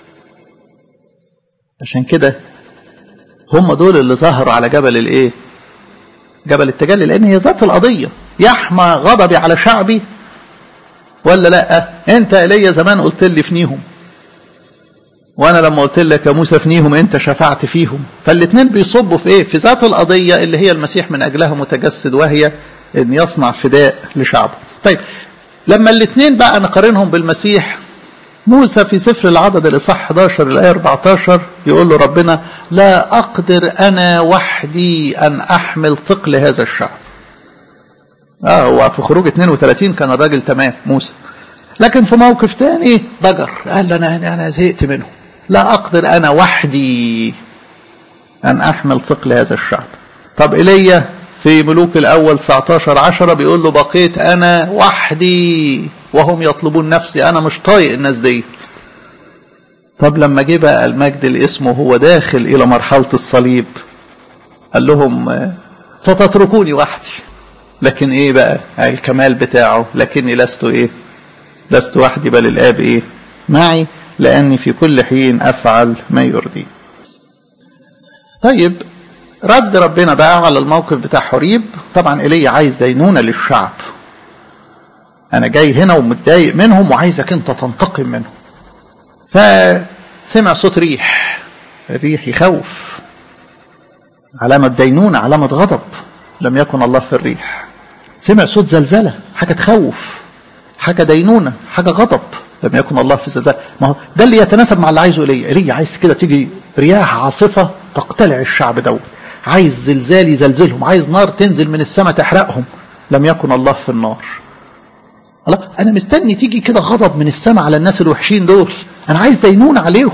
عشان كده هم دول اللي ظهروا على جبل الايه جبل التجلي لان هي ذات القضيه يحمى غضبي على شعبي ولا لا انت ايليا زمان قلت لي فنيهم وانا لما قلت لك يا موسى فنيهم انت شفعت فيهم فالاثنين بيصبوا في ايه في ذات القضيه اللي هي المسيح من اجلها متجسد وهي ان يصنع فداء لشعبه طيب لما الاثنين بقى نقارنهم بالمسيح موسى في سفر العدد الاصحاح 11 الايه 14 يقول له ربنا لا اقدر انا وحدي ان احمل ثقل هذا الشعب اه هو في خروج 32 كان الراجل تمام موسى لكن في موقف تاني ضجر قال انا انا زهقت منه لا اقدر انا وحدي ان احمل ثقل هذا الشعب طب ايليا في ملوك الاول 19 10 بيقول له بقيت انا وحدي وهم يطلبون نفسي انا مش طايق الناس ديت طب لما جه بقى المجد الاسم وهو داخل الى مرحله الصليب قال لهم ستتركوني وحدي لكن ايه بقى الكمال بتاعه لكني لست ايه لست وحدي بل الاب ايه معي لاني في كل حين افعل ما يرضي طيب رد ربنا بقى على الموقف بتاع حريب طبعا ايليا عايز دينونة للشعب انا جاي هنا ومتضايق منهم وعايزك انت تنتقم منهم فسمع صوت ريح الريح يخوف علامة دينونة علامة غضب لم يكن الله في الريح سمع صوت زلزلة حاجة تخوف حاجة دينونة حاجة غضب لم يكن الله في الزلزال ما هو ده اللي يتناسب مع اللي عايزه ايليا ايليا عايز كده تيجي رياح عاصفة تقتلع الشعب دوت عايز زلزال يزلزلهم عايز نار تنزل من السماء تحرقهم لم يكن الله في النار الله انا مستني تيجي كده غضب من السماء على الناس الوحشين دول انا عايز دينونة عليهم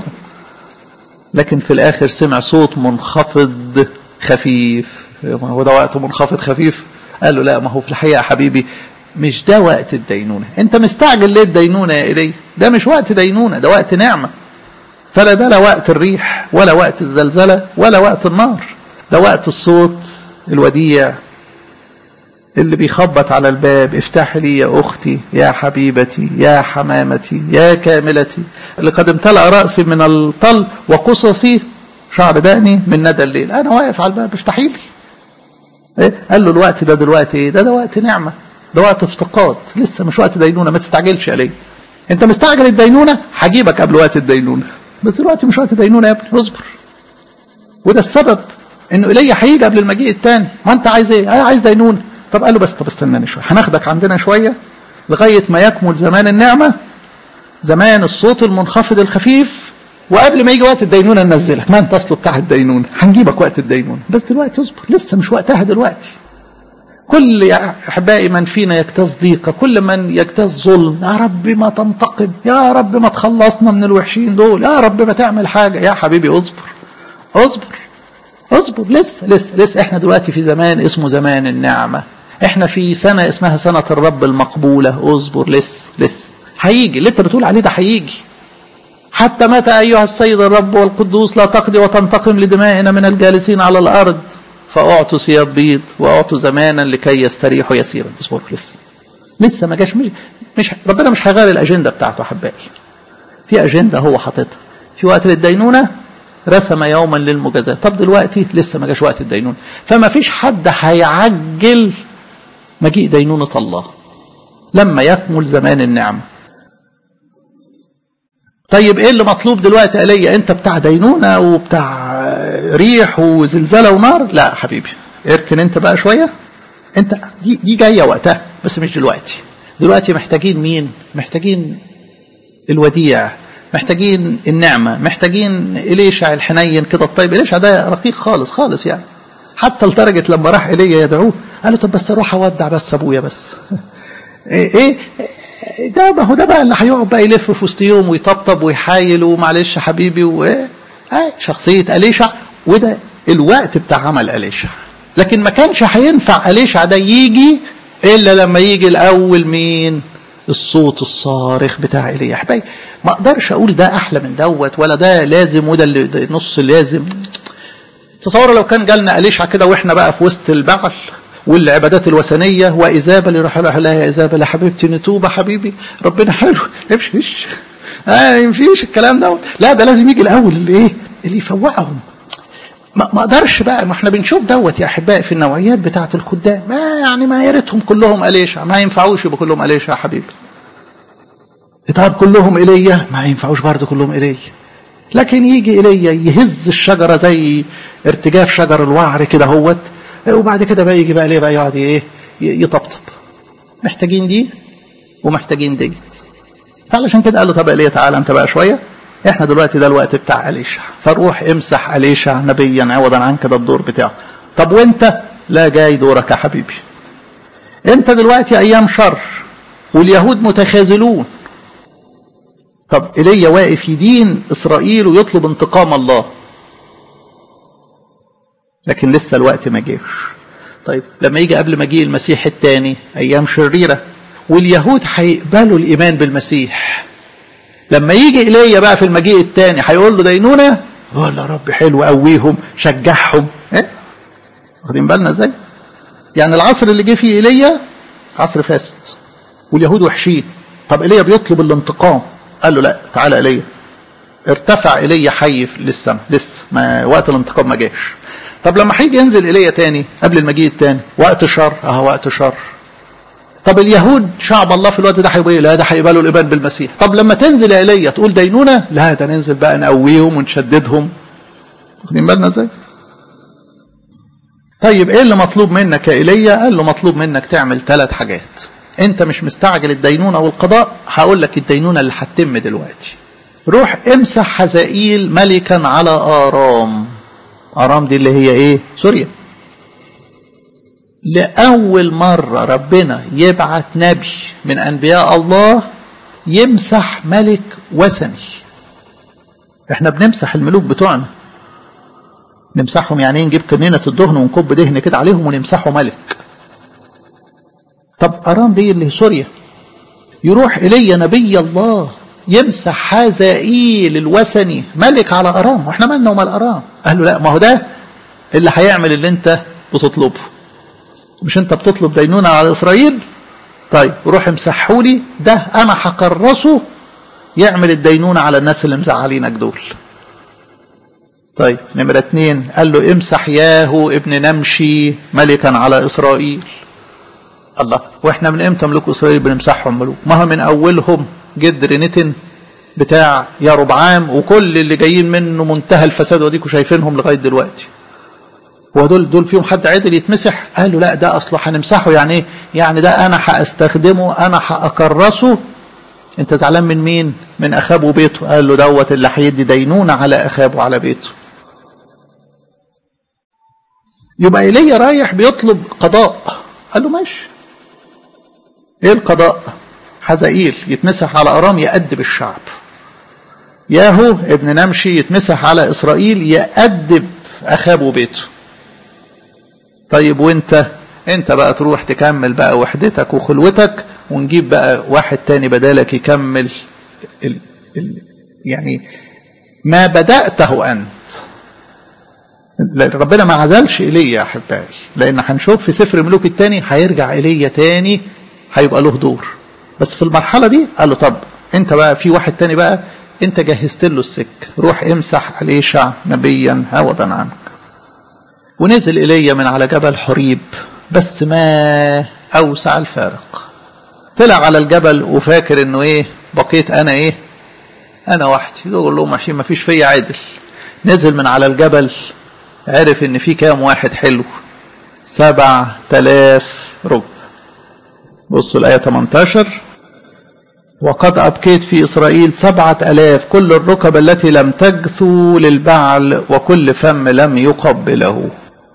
لكن في الاخر سمع صوت منخفض خفيف ما هو ده وقت منخفض خفيف قال له لا ما هو في الحقيقة يا حبيبي مش ده وقت الدينونة انت مستعجل ليه الدينونة يا إلي ده مش وقت دينونة ده وقت نعمة فلا ده لا وقت الريح ولا وقت الزلزلة ولا وقت النار ده وقت الصوت الوديع اللي بيخبط على الباب افتح لي يا أختي يا حبيبتي يا حمامتي يا كاملتي لقد امتلأ رأسي من الطل وقصصي شعر دقني من ندى الليل أنا واقف على الباب افتحي لي إيه؟ قال له الوقت ده دلوقتي ايه ده ده وقت نعمة ده وقت افتقاد لسه مش وقت دينونة ما تستعجلش عليه انت مستعجل الدينونة هجيبك قبل وقت الدينونة بس دلوقتي مش وقت دينونة يا ابني اصبر وده السبب انه ايليا هيجي قبل المجيء الثاني ما انت عايز ايه انا عايز دينونة طب قال له بس طب استناني شويه هناخدك عندنا شويه لغايه ما يكمل زمان النعمه زمان الصوت المنخفض الخفيف وقبل ما يجي وقت الدينونه ننزلك ما انت اصله بتاع الدينونه هنجيبك وقت الدينونه بس دلوقتي اصبر لسه مش وقتها دلوقتي كل يا احبائي من فينا يجتاز ضيقه كل من يجتاز ظلم يا رب ما تنتقم يا رب ما تخلصنا من الوحشين دول يا رب ما تعمل حاجه يا حبيبي اصبر اصبر اصبر لسه لسه لسه احنا دلوقتي في زمان اسمه زمان النعمه احنا في سنه اسمها سنه الرب المقبوله اصبر لسه لسه هيجي اللي انت بتقول عليه ده هيجي حتى متى ايها السيد الرب والقدوس لا تقضي وتنتقم لدمائنا من الجالسين على الارض فاعطوا ثياب بيض واعطوا زمانا لكي يستريحوا يسيرا اصبر لسه لسه ما جاش مش, مش ربنا مش هيغير الاجنده بتاعته احبائي في اجنده هو حاططها في وقت للدينونه رسم يوما للمجازاة طب دلوقتي لسه ما جاش وقت الدينونة فما فيش حد هيعجل مجيء دينونة الله لما يكمل زمان النعمة طيب ايه اللي مطلوب دلوقتي ايليا انت بتاع دينونة وبتاع ريح وزلزلة ونار لا حبيبي اركن انت بقى شوية انت دي, دي جاية وقتها بس مش دلوقتي دلوقتي محتاجين مين محتاجين الوديع محتاجين النعمة محتاجين إليشع الحنين كده الطيب إليشع ده رقيق خالص خالص يعني حتى لدرجة لما راح إلي يدعوه قال له طب بس أروح أودع بس أبويا بس إيه ده ما هو ده بقى اللي هيقعد بقى يلف في وسط يوم ويطبطب ويحايل ومعلش يا حبيبي وإيه شخصية أليشع وده الوقت بتاع عمل أليشع لكن ما كانش هينفع أليشع ده يجي إلا لما يجي الأول مين الصوت الصارخ بتاع ايليا احبائي ما اقدرش اقول ده احلى من دوت ولا ده لازم وده اللي نص لازم تصور لو كان جالنا اليشع كده واحنا بقى في وسط البعل والعبادات الوثنيه وايزابل يروح لها لا يا ايزابل يا حبيبتي نتوبه حبيبي ربنا حلو امشي امشي آه يمشيش الكلام دوت لا ده لازم يجي الاول اللي ايه اللي يفوقهم ما ما اقدرش بقى ما احنا بنشوف دوت يا احبائي في النوعيات بتاعه الخدام ما يعني ما يا ريتهم كلهم اليشع ما ينفعوش يبقوا كلهم اليشع يا حبيبي طب كلهم ايليا ما ينفعوش برضه كلهم ايليا لكن يجي ايليا يهز الشجره زي ارتجاف شجر الوعر كده هوت وبعد كده بقى يجي بقى ليه بقى يقعد ايه يطبطب محتاجين دي ومحتاجين ديت فعلشان كده قال له طب ايليا تعالى انت بقى شويه احنا دلوقتي ده الوقت بتاع أليشع فروح امسح أليشع نبيا عوضا عن كده الدور بتاعه طب وانت لا جاي دورك يا حبيبي انت دلوقتي ايام شر واليهود متخاذلون طب ايليا واقف يدين اسرائيل ويطلب انتقام الله لكن لسه الوقت ما جاش طيب لما يجي قبل مجيء المسيح الثاني ايام شريره واليهود هيقبلوا الايمان بالمسيح لما يجي ايليا بقى في المجيء الثاني هيقول له دينونه يقول يا رب حلو قويهم شجعهم ايه واخدين بالنا ازاي يعني العصر اللي جه فيه ايليا عصر فاسد واليهود وحشين طب ايليا بيطلب الانتقام قال له لا تعالى ايليا ارتفع ايليا حي للسماء لسه ما وقت الانتقام ما جاش طب لما هيجي ينزل ايليا تاني قبل المجيء التاني وقت شر اه وقت شر طب اليهود شعب الله في الوقت ده هيبقى ايه؟ لا ده هيقبلوا الايمان بالمسيح طب لما تنزل يا ايليا تقول دينونه لا ده ننزل بقى نقويهم ونشددهم واخدين بالنا ازاي طيب ايه اللي مطلوب منك يا ايليا قال له مطلوب منك تعمل ثلاث حاجات انت مش مستعجل الدينونة والقضاء هقول لك الدينونة اللي هتتم دلوقتي روح امسح حزائيل ملكا على آرام آرام دي اللي هي ايه سوريا لأول مرة ربنا يبعت نبي من أنبياء الله يمسح ملك وثني احنا بنمسح الملوك بتوعنا نمسحهم يعني نجيب كنينة الدهن ونكب دهن كده عليهم ونمسحه ملك طب أرام دي اللي سوريا يروح إلي نبي الله يمسح حزائيل الوثني ملك على أرام واحنا مالنا ومال أرام قال له لا ما هو ده اللي هيعمل اللي انت بتطلبه مش انت بتطلب دينونة على إسرائيل طيب روح امسحهولي ده أنا هكرسه يعمل الدينونة على الناس اللي مزعلينك دول طيب نمرة اتنين قال له امسح ياهو ابن نمشي ملكا على إسرائيل الله واحنا من امتى ملوك إسرائيل بنمسحهم ملوك ما هو من أولهم جدر نتن بتاع يا ربعام وكل اللي جايين منه منتهى الفساد وديكوا شايفينهم لغاية دلوقتي ودول دول فيهم حد عدل يتمسح قالوا لا ده اصله هنمسحه يعني ايه يعني ده انا هستخدمه انا هاكرسه انت زعلان من مين من اخابه وبيته قال له دوت اللي هيدي دينونه على اخابه وعلى بيته يبقى ايليا رايح بيطلب قضاء قال له ماشي ايه القضاء حزائيل يتمسح على ارام يأدب الشعب ياهو ابن نمشي يتمسح على اسرائيل يأدب اخابه وبيته طيب وانت انت بقى تروح تكمل بقى وحدتك وخلوتك ونجيب بقى واحد تاني بدالك يكمل ال ال يعني ما بدأته أنت ربنا ما عزلش إيليا يا أحبائي لأن هنشوف في سفر الملوك التاني هيرجع إيليا تاني هيبقى له دور بس في المرحلة دي قال له طب انت بقى في واحد تاني بقى انت جهزت له السك روح امسح أليشع نبيا عوضا عنك ونزل إلي من على جبل حريب بس ما أوسع الفارق طلع على الجبل وفاكر انه ايه بقيت انا ايه انا وحدي يقول لهم عشان ما فيش فيا عدل نزل من على الجبل عرف ان في كام واحد حلو سبع تلاف ركب بصوا الآية 18 وقد أبكيت في إسرائيل سبعة ألاف كل الركب التي لم تجثو للبعل وكل فم لم يقبله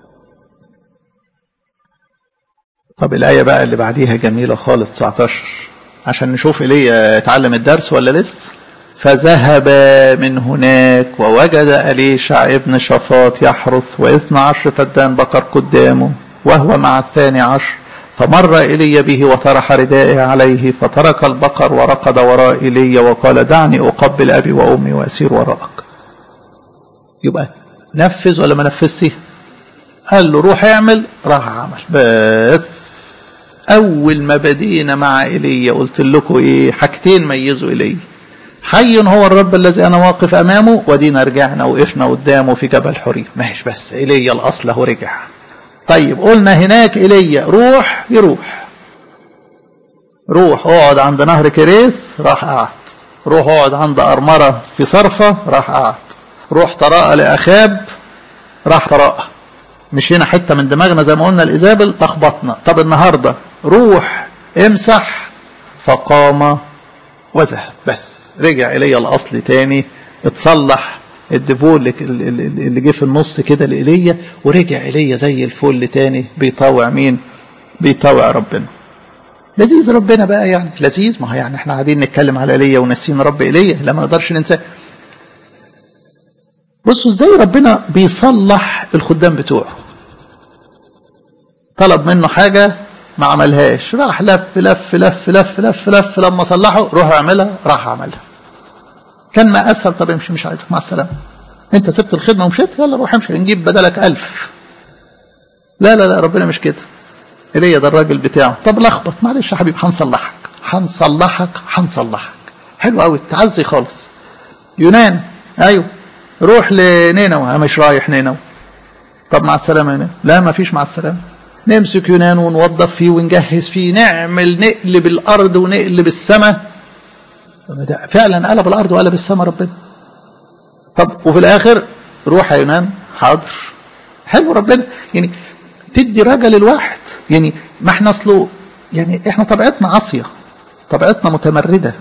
طب الآية بقى اللي بعديها جميلة خالص 19 عشان نشوف إليه اتعلم الدرس ولا لسه فذهب من هناك ووجد أليشع ابن شفاط يحرث واثنى عشر فدان بقر قدامه وهو مع الثاني عشر فمر إلي به وطرح ردائه عليه فترك البقر ورقد وراء إلي وقال دعني أقبل أبي وأمي وأسير وراءك يبقى نفذ ولا ما نفذش قال له روح اعمل راح عمل بس أول ما بدينا مع إلي قلت لكم إيه حاجتين ميزوا إلي حي هو الرب الذي أنا واقف أمامه ودينا رجعنا وقفنا قدامه في جبل حريم ماشي بس إلي الأصل هو رجع طيب قلنا هناك إيليا روح يروح روح اقعد عند نهر كريث راح قعد روح اقعد عند أرمرة في صرفة راح قعد روح طراء لأخاب راح طراء مش هنا حتة من دماغنا زي ما قلنا الإزابل تخبطنا طب النهاردة روح امسح فقام وذهب بس رجع إلي الأصل تاني اتصلح الديفول اللي جه في النص كده لإيليا ورجع إيليا زي الفل تاني بيطاوع مين؟ بيطاوع ربنا. لذيذ ربنا بقى يعني لذيذ ما هو يعني احنا قاعدين نتكلم على ايليا ونسينا رب ايليا لا ما نقدرش ننساه. بصوا ازاي ربنا بيصلح الخدام بتوعه. طلب منه حاجه ما عملهاش راح لف لف لف لف لف لف لما صلحه روح اعملها راح عملها. كان ما اسهل طب امشي مش عايزك مع السلامه انت سبت الخدمه ومشيت يلا روح امشي نجيب بدلك ألف لا لا لا ربنا مش كده ايليا ده الراجل بتاعه طب لخبط معلش يا حبيبي هنصلحك هنصلحك هنصلحك حلو قوي تعزي خالص يونان ايوه روح لنينوى مش رايح نينوى طب مع السلامه يا لا ما فيش مع السلامه نمسك يونان ونوظف فيه ونجهز فيه نعمل نقلب الارض ونقلب السماء فعلا قلب الارض وقلب السماء ربنا طب وفي الاخر روح يا يونان حاضر حلو ربنا يعني تدي رجل الواحد يعني ما احنا اصله يعني احنا طبيعتنا عاصيه طبيعتنا متمرده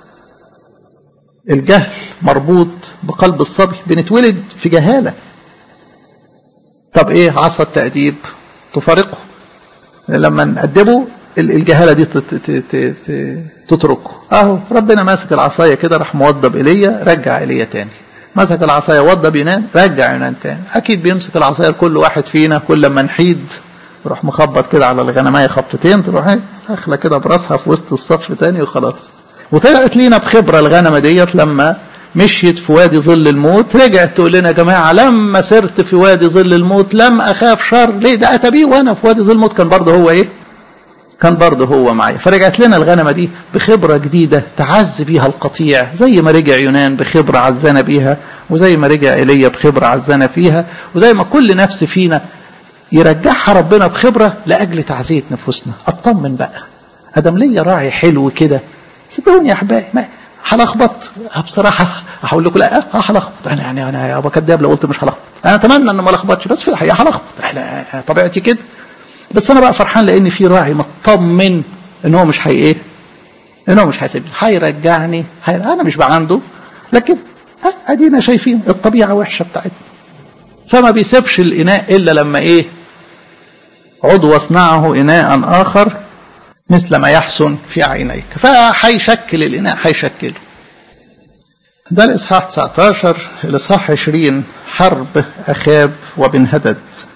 الجهل مربوط بقلب الصبي بنتولد في جهاله طب ايه عصا التأديب تفارقه لما نأدبه الجهالة دي تتركه اهو ربنا ماسك العصاية كده راح موضب ايليا رجع ايليا تاني مسك العصاية وضب يونان رجع يونان تاني اكيد بيمسك العصاية لكل واحد فينا كل ما نحيد يروح مخبط كده على الغنماية خبطتين تروح ايه داخله كده براسها في وسط الصف تاني وخلاص وطلعت لينا بخبرة الغنمة ديت لما مشيت في وادي ظل الموت رجعت تقول لنا يا جماعة لما سرت في وادي ظل الموت لم أخاف شر ليه ده أتى بيه وأنا في وادي ظل الموت كان برضه هو إيه كان برضه هو معايا فرجعت لنا الغنمة دي بخبرة جديدة تعز بيها القطيع زي ما رجع يونان بخبرة عزنا بيها وزي ما رجع إيليا بخبرة عزنا فيها وزي ما كل نفس فينا يرجعها ربنا بخبرة لأجل تعزية نفوسنا اطمن بقى أدم ليا راعي حلو كده صدقوني يا أحبائي هلخبط بصراحة هقول لكم لا هلخبط أنا يعني أنا أبقى كداب لو قلت مش هلخبط أنا أتمنى إن ما لخبطش بس في الحقيقة هلخبط طبيعتي كده بس أنا بقى فرحان لأن في راعي مطمن إن هو مش هي إيه إن هو مش هيسيبني هيرجعني هي... أنا مش بقى عنده لكن أدينا شايفين الطبيعة وحشة بتاعتنا فما بيسيبش الإناء إلا لما إيه عضو اصنعه إناء آخر مثل ما يحسن في عينيك فهيشكل الإناء هيشكله ده الإصحاح 19 الإصحاح 20 حرب أخاب وبن هدد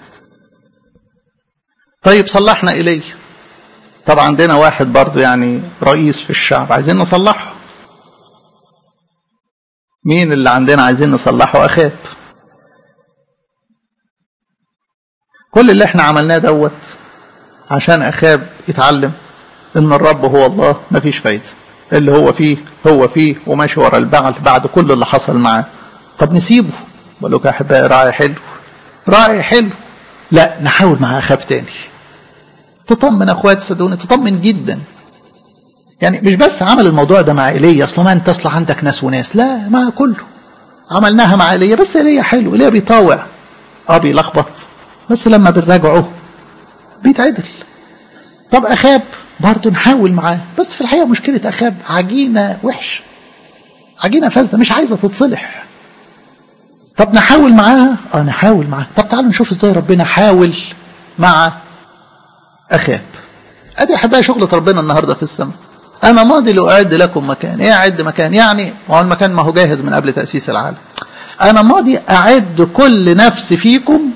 طيب صلحنا إليه طبعا عندنا واحد برضو يعني رئيس في الشعب عايزين نصلحه مين اللي عندنا عايزين نصلحه أخاب كل اللي احنا عملناه دوت عشان أخاب يتعلم ان الرب هو الله مفيش فايده اللي هو فيه هو فيه وماشي ورا البعل بعد كل اللي حصل معاه طب نسيبه بقول لك يا احبائي راعي حلو راعي حلو لا نحاول معاه اخاف تاني تطمن اخواتي صدقوني تطمن جدا يعني مش بس عمل الموضوع ده مع ايليا اصلا ما انت اصلا عندك ناس وناس لا مع كله عملناها مع ايليا بس ايليا حلو ايليا بيطاوع اه بيلخبط بس لما بنراجعه بيتعدل طب اخاب برضه نحاول معاه بس في الحقيقه مشكله اخاب عجينه وحشه عجينه فاسده مش عايزه تتصلح طب نحاول معاها اه نحاول معاها طب تعالوا نشوف ازاي ربنا حاول مع اخاب ادي احبائي شغله ربنا النهارده في السماء انا ماضي لاعد لكم مكان ايه اعد مكان يعني ما هو المكان ما هو جاهز من قبل تاسيس العالم انا ماضي اعد كل نفس فيكم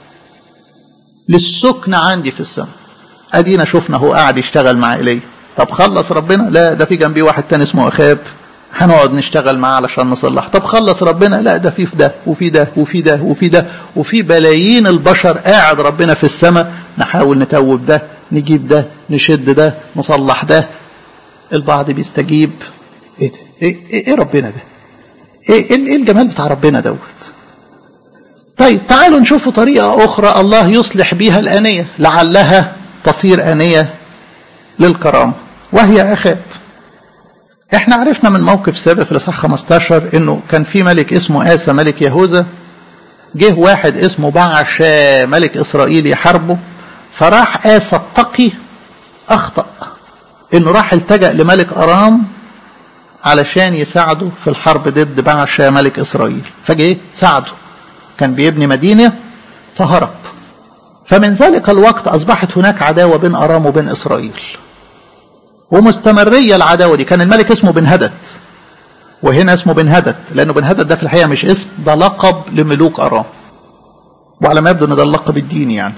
للسكن عندي في السماء ادينا شفنا هو قاعد يشتغل مع ايليا طب خلص ربنا لا ده في جنبي واحد تاني اسمه اخاب هنقعد نشتغل معاه علشان نصلح طب خلص ربنا لا ده في في ده وفي ده وفي ده وفي ده وفي بلايين البشر قاعد ربنا في السماء نحاول نتوب ده نجيب ده نشد ده نصلح ده البعض بيستجيب ايه ده ايه, إيه, إيه ربنا ده ايه ايه الجمال بتاع ربنا دوت طيب تعالوا نشوفوا طريقة أخرى الله يصلح بيها الآنية لعلها تصير آنية للكرامة وهي أخاب احنا عرفنا من موقف سابق في الإصحاح 15 انه كان في ملك اسمه آسى ملك يهوذا جه واحد اسمه بعشا ملك إسرائيل يحاربه فراح آسى التقي أخطأ انه راح التجأ لملك أرام علشان يساعده في الحرب ضد بعشا ملك إسرائيل فجه ساعده كان بيبني مدينة فهرب فمن ذلك الوقت أصبحت هناك عداوة بين أرام وبين إسرائيل ومستمرية العداوة دي كان الملك اسمه بن هدد وهنا اسمه بن هدد لأنه بن هدد ده في الحقيقة مش اسم ده لقب لملوك أرام وعلى ما يبدو أن ده اللقب الديني يعني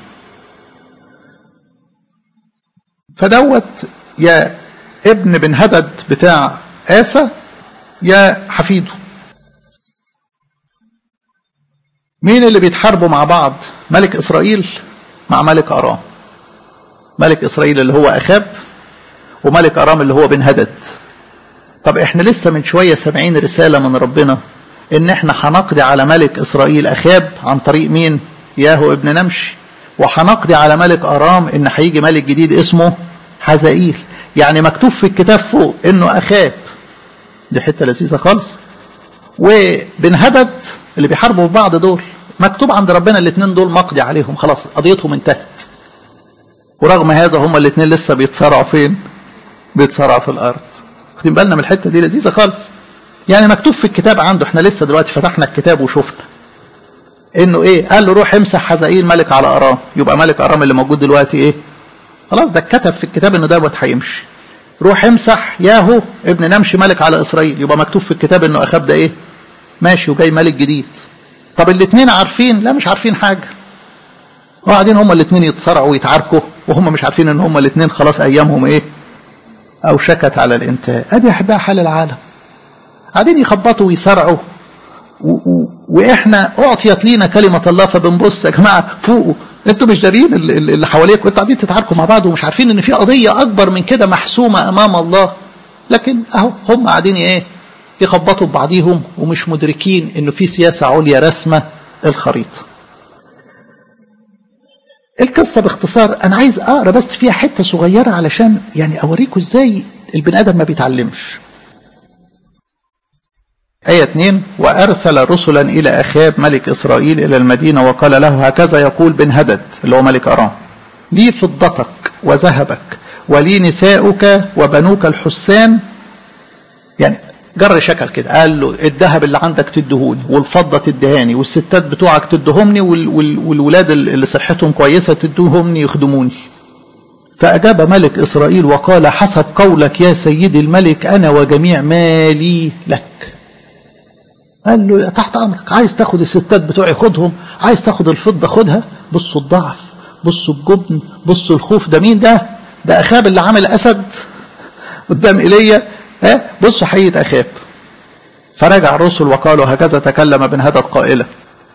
فدوت يا ابن بن هدد بتاع آسى يا حفيده مين اللي بيتحاربوا مع بعض ملك إسرائيل مع ملك أرام ملك إسرائيل اللي هو أخاب وملك أرام اللي هو بن هدد طب احنا لسه من شوية سبعين رسالة من ربنا ان احنا هنقضي على ملك إسرائيل أخاب عن طريق مين ياهو ابن نمشي وهنقضي على ملك أرام ان هيجي ملك جديد اسمه حزائيل يعني مكتوب في الكتاب فوق انه أخاب دي حتة لذيذة خالص وبن هدد اللي بيحاربوا في بعض دول مكتوب عند ربنا الاثنين دول مقضي عليهم خلاص قضيتهم انتهت ورغم هذا هما الاثنين لسه بيتصارعوا فين بيتصارعوا في الارض واخدين بالنا من الحته دي لذيذه خالص يعني مكتوب في الكتاب عنده احنا لسه دلوقتي فتحنا الكتاب وشفنا انه ايه قال له روح امسح حزائيل ملك على ارام يبقى ملك ارام اللي موجود دلوقتي ايه خلاص ده اتكتب في الكتاب انه دوت هيمشي روح امسح ياهو ابن نمشي ملك على اسرائيل يبقى مكتوب في الكتاب انه اخاب ده ايه ماشي وجاي ملك جديد طب الاثنين عارفين لا مش عارفين حاجه وقاعدين هما الاثنين يتصارعوا ويتعاركوا وهم مش عارفين ان هما الاثنين خلاص ايامهم ايه او شكت على الانتهاء ادي احبها حال العالم قاعدين يخبطوا ويصارعوا واحنا اعطيت لينا كلمه الله فبنبص يا جماعه فوقوا انتوا مش دارين اللي حواليكم انتوا قاعدين تتعاركوا مع بعض ومش عارفين ان في قضيه اكبر من كده محسومه امام الله لكن اهو هم قاعدين ايه يخبطوا ببعضيهم ومش مدركين انه في سياسه عليا رسمه الخريطه القصه باختصار انا عايز اقرا بس فيها حته صغيره علشان يعني اوريكم ازاي البني ادم ما بيتعلمش آية 2 وأرسل رسلا إلى أخاب ملك إسرائيل إلى المدينة وقال له هكذا يقول بن هدد اللي هو ملك أرام لي فضتك وذهبك ولي نساؤك وبنوك الحسان يعني جر شكل كده قال له الذهب اللي عندك تدهوني والفضة تدهاني والستات بتوعك تدهمني وال وال والولاد اللي صحتهم كويسة تدهمني يخدموني فأجاب ملك إسرائيل وقال حسب قولك يا سيدي الملك أنا وجميع مالي لك قال له تحت امرك عايز تاخد الستات بتوعي خدهم عايز تاخد الفضه خدها بصوا الضعف بصوا الجبن بصوا الخوف ده مين ده ده اخاب اللي عامل اسد قدام ايليا ها بصوا حقيقه اخاب فرجع الرسل وقالوا هكذا تكلم بن هدد قائلا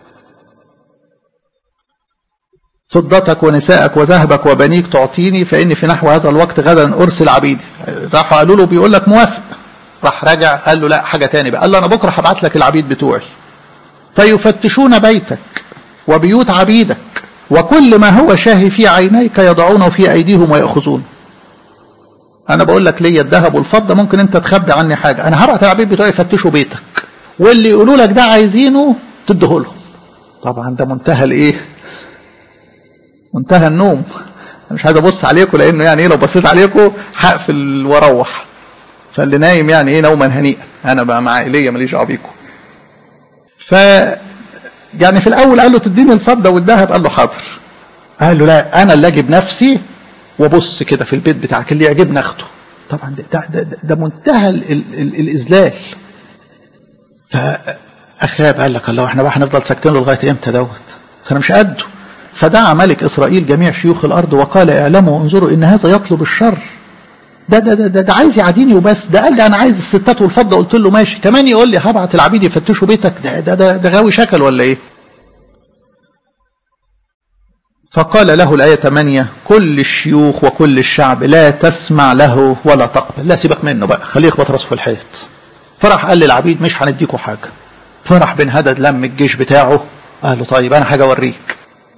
فضتك ونسائك وذهبك وبنيك تعطيني فاني في نحو هذا الوقت غدا ارسل عبيدي راحوا قالوا له بيقول لك موافق راح رجع قال له لا حاجة تاني بقى قال له أنا بكرة هبعت لك العبيد بتوعي فيفتشون بيتك وبيوت عبيدك وكل ما هو شاهي في عينيك يضعونه في أيديهم ويأخذونه أنا بقول لك ليا الذهب والفضة ممكن أنت تخبي عني حاجة أنا هبعت العبيد بتوعي يفتشوا بيتك واللي يقولوا لك ده عايزينه تديه لهم طبعا ده منتهى الإيه منتهى النوم أنا مش عايز أبص عليكم لأنه يعني إيه لو بصيت عليكم هقفل وأروح فاللي نايم يعني ايه نوما هنيئا انا بقى مع ايليا ماليش دعوه بيكم ف يعني في الاول قال له تديني الفضه والذهب قال له حاضر قال له لا انا اللي اجيب نفسي وابص كده في البيت بتاعك اللي يعجبني اخده طبعا ده ده, ده, ده منتهى ال ال ال الاذلال فاخاب قال لك الله احنا بقى هنفضل ساكتين له لغايه امتى دوت بس انا مش قده فدعا ملك اسرائيل جميع شيوخ الارض وقال اعلموا وانظروا ان هذا يطلب الشر ده ده ده, ده, ده عايز يعاديني وبس ده قال لي انا عايز الستات والفضه قلت له ماشي كمان يقول لي هبعت العبيد يفتشوا بيتك ده ده ده, ده غاوي شكل ولا ايه فقال له الآية 8 كل الشيوخ وكل الشعب لا تسمع له ولا تقبل لا سيبك منه بقى خليه يخبط راسه في الحيط فرح قال للعبيد مش هنديكوا حاجة فرح بن هدد لم الجيش بتاعه قال له طيب أنا حاجة أوريك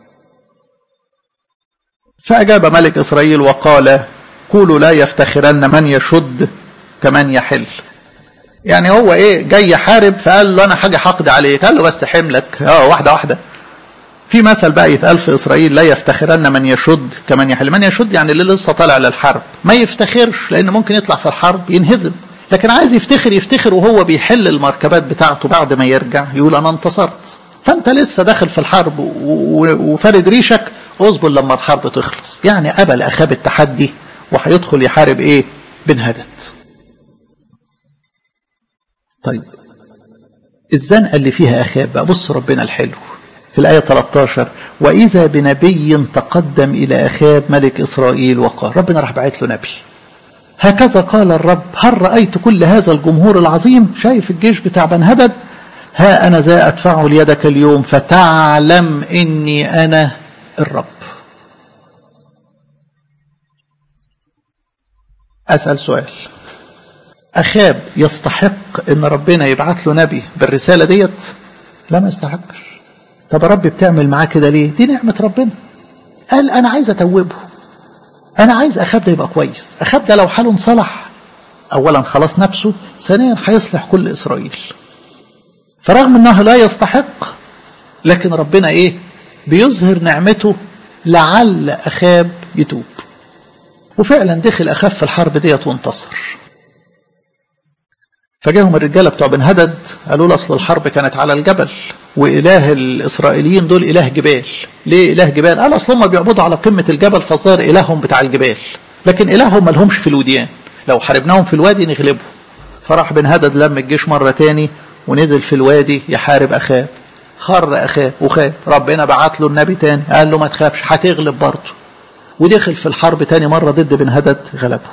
فأجاب ملك إسرائيل وقال قولوا لا يفتخرن من يشد كمن يحل يعني هو ايه جاي يحارب فقال له انا حاجه حقد عليك قال له بس حملك اه واحده واحده في مثل بقى يتقال في اسرائيل لا يفتخرن من يشد كمن يحل من يشد يعني اللي لسه طالع للحرب ما يفتخرش لان ممكن يطلع في الحرب ينهزم لكن عايز يفتخر يفتخر وهو بيحل المركبات بتاعته بعد ما يرجع يقول انا انتصرت فانت لسه داخل في الحرب وفارد ريشك اصبر لما الحرب تخلص يعني قبل اخاب التحدي وهيدخل يحارب ايه بن هدد طيب الزنقه اللي فيها اخاب بقى بص ربنا الحلو في الآية 13 وإذا بنبي تقدم إلى أخاب ملك إسرائيل وقال ربنا راح بعت له نبي هكذا قال الرب هل رأيت كل هذا الجمهور العظيم شايف الجيش بتاع بن هدد ها أنا ذا أدفعه ليدك اليوم فتعلم إني أنا الرب أسأل سؤال أخاب يستحق إن ربنا يبعت له نبي بالرسالة ديت لا ما يستحقش طب يا رب بتعمل معاه كده ليه دي نعمة ربنا قال أنا عايز أتوبه أنا عايز أخاب ده يبقى كويس أخاب ده لو حاله انصلح أولا خلاص نفسه ثانيا هيصلح كل إسرائيل فرغم أنه لا يستحق لكن ربنا إيه بيظهر نعمته لعل أخاب يتوب وفعلا دخل أخاب في الحرب ديت وانتصر فجاهم الرجالة بتوع بن هدد قالوا له أصل الحرب كانت على الجبل وإله الإسرائيليين دول إله جبال ليه إله جبال؟ قال أصل هم بيعبدوا على قمة الجبل فصار إلههم بتاع الجبال لكن إلههم ملهمش في الوديان لو حاربناهم في الوادي نغلبهم فراح بن هدد لم الجيش مرة تاني ونزل في الوادي يحارب أخاب خر أخاب وخاب ربنا بعت له النبي تاني قال له ما تخافش هتغلب برضه ودخل في الحرب تاني مرة ضد بن هدد غلبه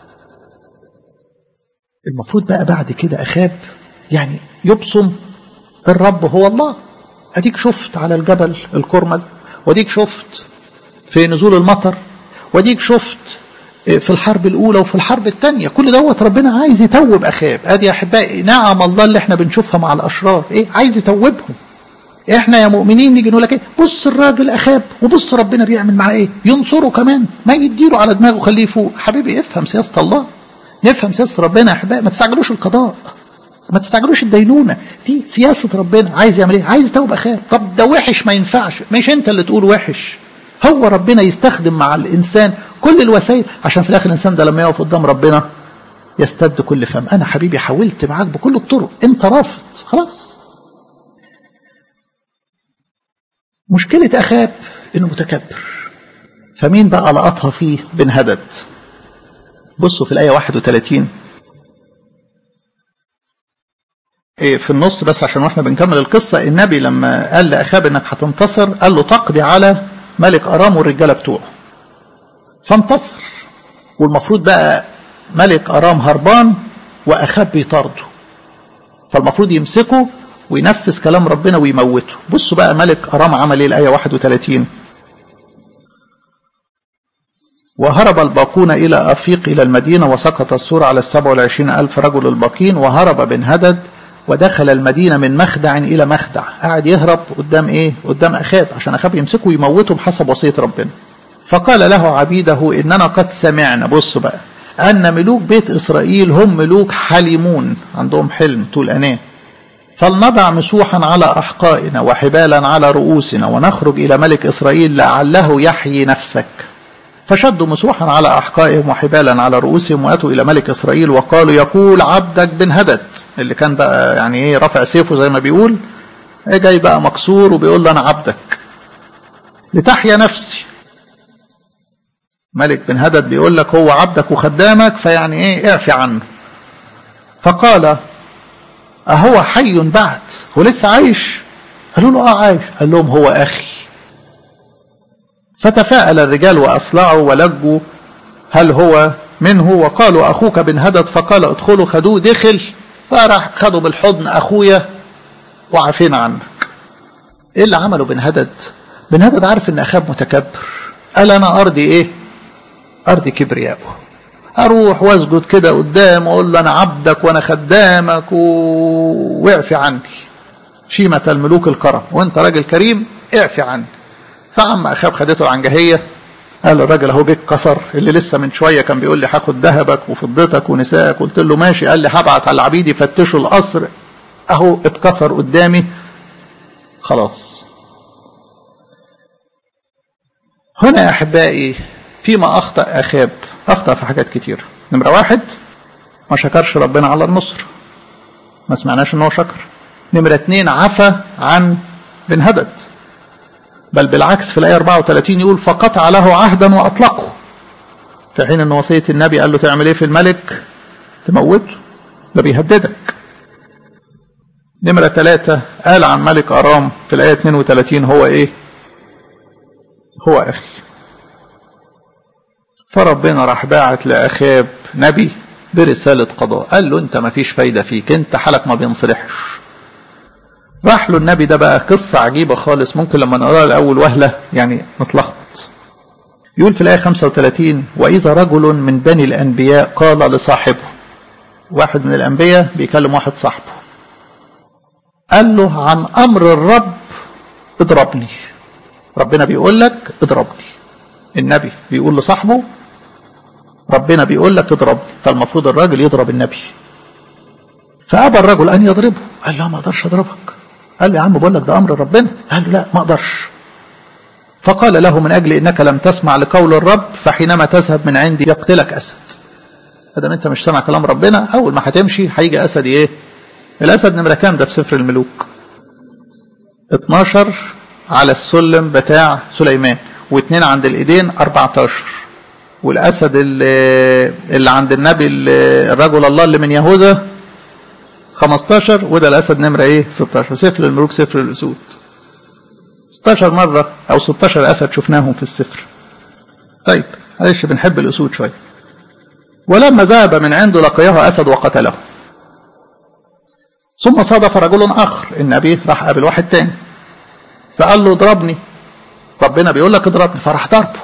المفروض بقى بعد كده أخاب يعني يبصم الرب هو الله أديك شفت على الجبل الكرمل وديك شفت في نزول المطر وديك شفت في الحرب الأولى وفي الحرب الثانية كل دوت ربنا عايز يتوب أخاب أدي يا أحبائي نعم الله اللي احنا بنشوفها مع الأشرار إيه عايز يتوبهم احنا يا مؤمنين نيجي نقول لك ايه بص الراجل اخاب وبص ربنا بيعمل معاه ايه ينصره كمان ما يديله على دماغه خليه فوق حبيبي افهم سياسه الله نفهم سياسه ربنا يا احبائي ما تستعجلوش القضاء ما تستعجلوش الدينونه دي سياسه ربنا عايز يعمل ايه عايز توب اخاب طب ده وحش ما ينفعش مش انت اللي تقول وحش هو ربنا يستخدم مع الانسان كل الوسائل عشان في الاخر الانسان ده لما يقف قدام ربنا يستد كل فم انا حبيبي حاولت معاك بكل الطرق انت رافض خلاص مشكلة أخاب إنه متكبر فمين بقى لقطها فيه بن هدد بصوا في الآية 31 إيه في النص بس عشان واحنا بنكمل القصة النبي لما قال لأخاب إنك هتنتصر قال له تقضي على ملك أرام والرجالة بتوعه فانتصر والمفروض بقى ملك أرام هربان وأخاب بيطارده فالمفروض يمسكه وينفذ كلام ربنا ويموته بصوا بقى ملك أرام عمل ايه الآية 31 وهرب الباقون إلى أفيق إلى المدينة وسقط السور على السبع والعشرين ألف رجل الباقين وهرب بن هدد ودخل المدينة من مخدع إلى مخدع قاعد يهرب قدام إيه قدام أخاب عشان أخاب يمسكه ويموته بحسب وصية ربنا فقال له عبيده إننا قد سمعنا بصوا بقى أن ملوك بيت إسرائيل هم ملوك حليمون عندهم حلم طول أناه فلنضع مسوحا على أحقائنا وحبالا على رؤوسنا ونخرج إلى ملك إسرائيل لعله يحيي نفسك فشدوا مسوحا على أحقائهم وحبالا على رؤوسهم وأتوا إلى ملك إسرائيل وقالوا يقول عبدك بن هدد اللي كان بقى يعني إيه رافع سيفه زي ما بيقول جاي بقى مكسور وبيقول له أنا عبدك لتحيا نفسي ملك بن هدد بيقول لك هو عبدك وخدامك فيعني ايه اعفي عنه فقال أهو حي بعد هو لسه عايش قالوا له اه عايش قال لهم هو أخي فتفاءل الرجال وأصلعوا ولجوا هل هو منه وقالوا أخوك بن هدد فقال ادخلوا خدوه دخل فراح خدوا بالحضن أخويا وعافينا عنك ايه اللي عمله بن هدد بن هدد عارف ان اخاب متكبر قال انا ارضي ايه ارضي كبرياءه اروح واسجد كده قدام واقول له انا عبدك وانا خدامك و... واعفي عني شيمة الملوك الكرم وانت راجل كريم اعفي عني فعم اخاب خدته العنجهية قال الراجل اهو جيك كسر اللي لسه من شويه كان بيقول لي هاخد ذهبك وفضتك ونسائك قلت له ماشي قال لي هبعت على العبيد يفتشوا القصر اهو اتكسر قدامي خلاص هنا يا احبائي فيما اخطا اخاب اخطا في حاجات كتير نمره واحد ما شكرش ربنا على النصر ما سمعناش ان هو شكر نمره اتنين عفى عن بن هدد بل بالعكس في الآية 34 يقول فقطع له عهدا وأطلقه في حين أن وصية النبي قال له تعمل إيه في الملك تموته ده بيهددك نمرة ثلاثة قال عن ملك أرام في الآية 32 هو إيه هو أخي فربنا راح باعت لأخاب نبي برسالة قضاء قال له أنت ما فيش فايدة فيك أنت حالك ما بينصلحش راح له النبي ده بقى قصة عجيبة خالص ممكن لما نقراها لأول وهلة يعني نتلخبط يقول في الآية 35 وإذا رجل من بني الأنبياء قال لصاحبه واحد من الأنبياء بيكلم واحد صاحبه قال له عن أمر الرب اضربني ربنا بيقول لك اضربني النبي بيقول لصاحبه ربنا بيقول لك اضربني فالمفروض الراجل يضرب النبي فأبى الرجل أن يضربه قال له ما أقدرش أضربك قال له يا عم بقول لك ده امر ربنا قال له لا ما اقدرش فقال له من أجل إنك لم تسمع لقول الرب فحينما تذهب من عندي يقتلك أسد ادام انت مش سامع كلام ربنا اول ما هتمشي هيجي اسد ايه الاسد نمره كام ده في سفر الملوك 12 على السلم بتاع سليمان واثنين عند الايدين 14 والاسد اللي, اللي عند النبي اللي الرجل الله اللي من يهوذا 15 وده الاسد نمره ايه 16 سفر الملوك سفر الاسود 16 مره او 16 اسد شفناهم في السفر طيب معلش بنحب الاسود شويه ولما ذهب من عنده لقيه اسد وقتله ثم صادف رجل اخر النبي راح قابل واحد تاني فقال له اضربني ربنا بيقول لك اضربني فراح ضربه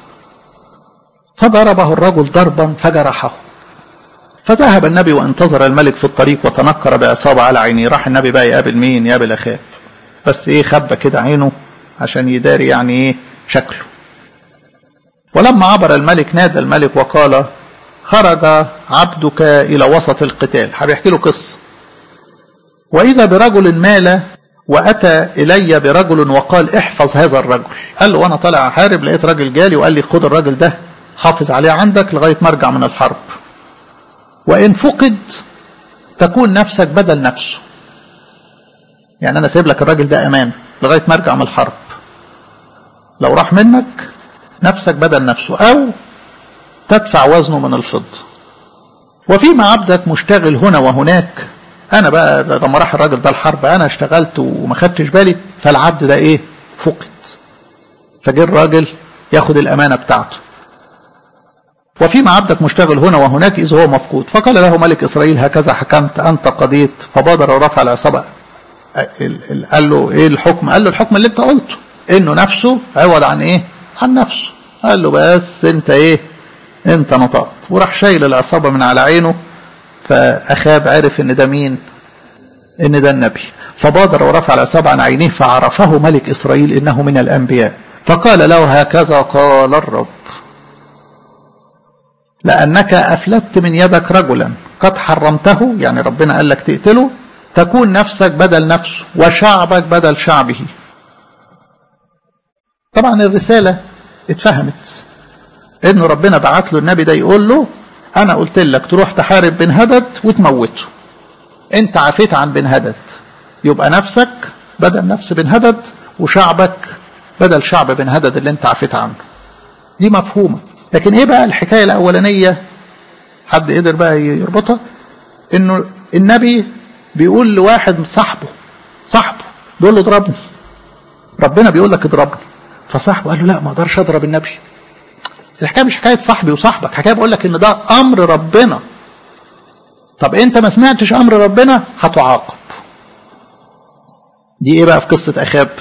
فضربه الرجل ضربا فجرحه فذهب النبي وانتظر الملك في الطريق وتنكر بعصابة على عينيه راح النبي بقى يقابل مين يقابل أخاه بس ايه خبى كده عينه عشان يداري يعني ايه شكله ولما عبر الملك نادى الملك وقال خرج عبدك إلى وسط القتال هبيحكي له قصة وإذا برجل مال وأتى إلي برجل وقال احفظ هذا الرجل قال له وأنا طالع أحارب لقيت راجل جالي وقال لي خد الراجل ده حافظ عليه عندك لغاية ما أرجع من الحرب وإن فقد تكون نفسك بدل نفسه يعني أنا سايب لك الراجل ده أمان لغاية ما أرجع من الحرب لو راح منك نفسك بدل نفسه أو تدفع وزنه من الفضة وفيما عبدك مشتغل هنا وهناك انا بقى لما راح الراجل ده الحرب انا اشتغلت وما خدتش بالي فالعبد ده ايه فقد فجه الراجل ياخد الامانه بتاعته وفيما عبدك مشتغل هنا وهناك اذ هو مفقود فقال له ملك اسرائيل هكذا حكمت انت قضيت فبادر ورفع العصابه قال له ايه الحكم قال له الحكم اللي انت قلته انه نفسه عوض عن ايه عن نفسه قال له بس انت ايه انت نطقت وراح شايل العصابة من على عينه فأخاب عرف ان ده مين ان ده النبي فبادر ورفع العصابة عن عينيه فعرفه ملك إسرائيل إنه من الأنبياء فقال له هكذا قال الرب لأنك أفلت من يدك رجلا قد حرمته يعني ربنا قال لك تقتله تكون نفسك بدل نفسه وشعبك بدل شعبه طبعا الرسالة اتفهمت انه ربنا بعت له النبي ده يقول له انا قلت لك تروح تحارب بن هدد وتموته انت عفيت عن بن هدد يبقى نفسك بدل نفس بن هدد وشعبك بدل شعب بن هدد اللي انت عفيت عنه دي مفهومة لكن ايه بقى الحكاية الاولانية حد قدر بقى يربطها انه النبي بيقول لواحد صاحبه صاحبه بيقول له اضربني ربنا بيقول لك اضربني فصاحبه قال له لا ما اقدرش اضرب النبي الحكايه مش حكايه صاحبي وصاحبك حكايه بقول لك ان ده امر ربنا طب انت ما سمعتش امر ربنا هتعاقب دي ايه بقى في قصه اخاب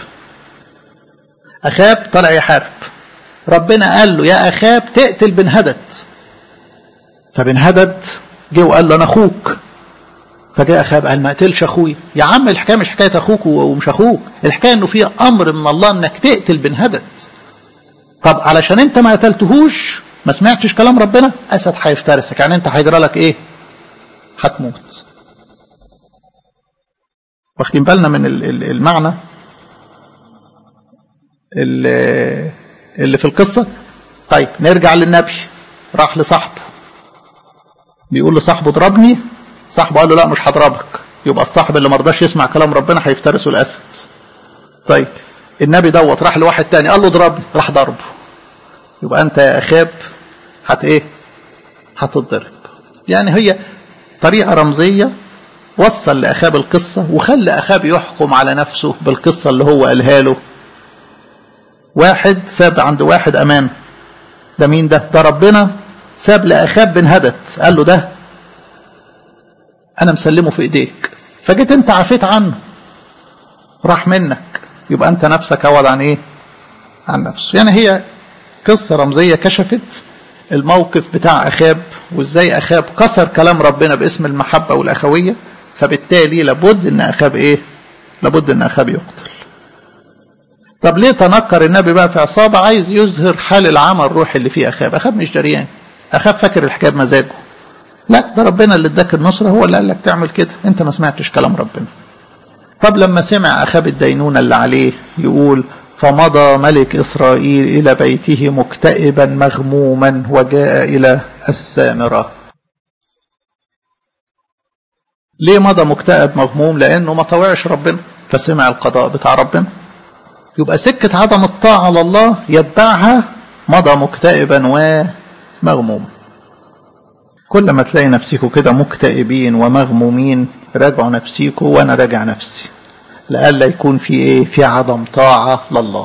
اخاب طلع يحارب ربنا قال له يا اخاب تقتل بن هدد فبن هدد جه وقال له انا اخوك فجاء اخاب قال ما اقتلش اخوي يا عم الحكايه مش حكايه اخوك ومش اخوك الحكايه انه في امر من الله انك تقتل بن هدد طب علشان انت ما قتلتهوش ما سمعتش كلام ربنا اسد هيفترسك يعني انت هيجرى لك ايه هتموت واخدين بالنا من المعنى اللي في القصة طيب نرجع للنبي راح لصاحبه بيقول لصاحبه اضربني صاحبه قال له لا مش هضربك يبقى الصاحب اللي مرضاش يسمع كلام ربنا هيفترسه الاسد طيب النبي دوت راح لواحد تاني قال له اضربني راح ضربه يبقى انت يا اخاب هت ايه هتضرب يعني هي طريقه رمزيه وصل لاخاب القصه وخلى اخاب يحكم على نفسه بالقصه اللي هو قالها له واحد ساب عند واحد امان ده مين ده ده ربنا ساب لاخاب بن هدد قال له ده انا مسلمه في ايديك فجيت انت عفيت عنه راح منك يبقى انت نفسك عوض عن ايه عن نفسه يعني هي قصة رمزية كشفت الموقف بتاع أخاب وإزاي أخاب كسر كلام ربنا باسم المحبة والأخوية فبالتالي لابد إن أخاب إيه؟ لابد إن أخاب يقتل. طب ليه تنكر النبي بقى في عصابة عايز يظهر حال العمى الروحي اللي فيه أخاب، أخاب مش دريان. أخاب فاكر الحكاية بمزاجه. لا ده ربنا اللي اداك النصرة هو اللي قال لك تعمل كده، أنت ما سمعتش كلام ربنا. طب لما سمع أخاب الدينونة اللي عليه يقول فمضى ملك إسرائيل إلى بيته مكتئبا مغموما وجاء إلى السامرة ليه مضى مكتئب مغموم لأنه ما طوعش ربنا فسمع القضاء بتاع ربنا يبقى سكة عدم الطاعة لله يتبعها مضى مكتئبا ومغموم كل ما تلاقي نفسيكوا كده مكتئبين ومغمومين راجعوا نفسيكوا وانا راجع نفسي لألا يكون في ايه في عدم طاعة لله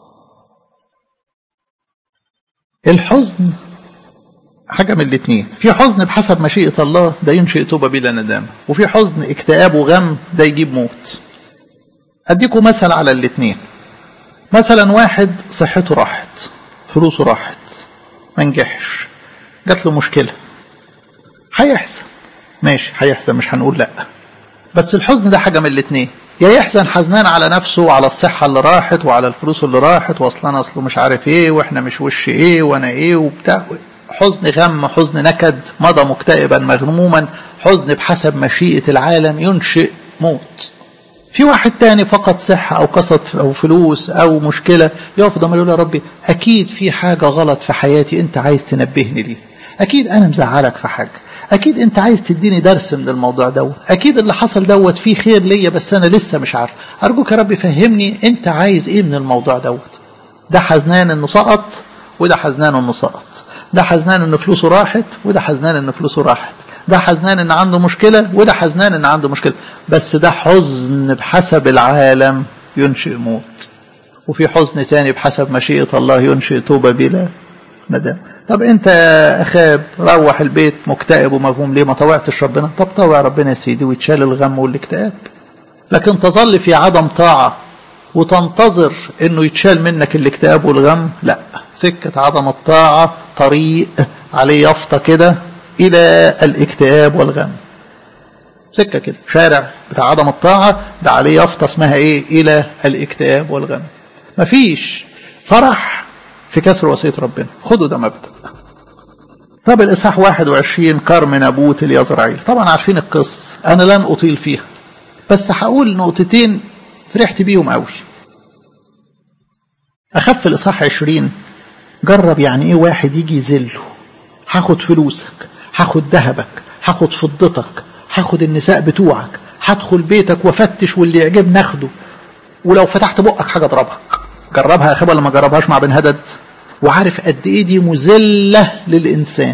الحزن حاجة من الاتنين في حزن بحسب مشيئة الله ده ينشئ توبة بلا ندامة وفي حزن اكتئاب وغم ده يجيب موت أديكم مثل على الاتنين مثلا واحد صحته راحت فلوسه راحت ما نجحش جات له مشكلة هيحزن ماشي هيحزن مش هنقول لا بس الحزن ده حاجة من الاتنين يا يحزن حزنان على نفسه وعلى الصحة اللي راحت وعلى الفلوس اللي راحت واصل انا اصله مش عارف ايه واحنا مش وش ايه وانا ايه وبتاع حزن غم حزن نكد مضى مكتئبا مغموما حزن بحسب مشيئة العالم ينشئ موت في واحد تاني فقد صحة أو قصد أو فلوس أو مشكلة يقف قدام يقول يا ربي أكيد في حاجة غلط في حياتي أنت عايز تنبهني ليه أكيد أنا مزعلك في حاجة أكيد أنت عايز تديني درس من الموضوع دوت أكيد اللي حصل دوت فيه خير ليا بس أنا لسه مش عارف أرجوك يا ربي فهمني أنت عايز إيه من الموضوع دوت ده حزنان إنه سقط وده حزنان إنه سقط ده حزنان إن فلوسه راحت وده حزنان إن فلوسه راحت ده حزنان ان عنده مشكلة وده حزنان ان عنده مشكلة بس ده حزن بحسب العالم ينشئ موت وفي حزن تاني بحسب مشيئة الله ينشئ توبة بلا ندم طب انت يا اخاب روح البيت مكتئب ومغموم ليه ما طوعتش ربنا طب طوع ربنا يا سيدي ويتشال الغم والاكتئاب لكن تظل في عدم طاعة وتنتظر انه يتشال منك الاكتئاب والغم لا سكة عدم الطاعة طريق عليه يافطة كده إلى الاكتئاب والغم سكة كده شارع بتاع عدم الطاعة ده عليه يافطة اسمها إيه إلى الاكتئاب والغم مفيش فرح في كسر وصية ربنا خدوا ده مبدأ طب الإصحاح 21 كرم نابوت اليزرعيل طبعا عارفين القصة أنا لن أطيل فيها بس هقول نقطتين فرحت بيهم قوي أخف الإصحاح 20 جرب يعني إيه واحد يجي يذله هاخد فلوسك هاخد ذهبك هاخد فضتك هاخد النساء بتوعك هدخل بيتك وافتش واللي يعجبني اخده ولو فتحت بقك حاجه اضربك جربها يا اخي ولا ما جربهاش مع بن هدد وعارف قد ايه دي مذله للانسان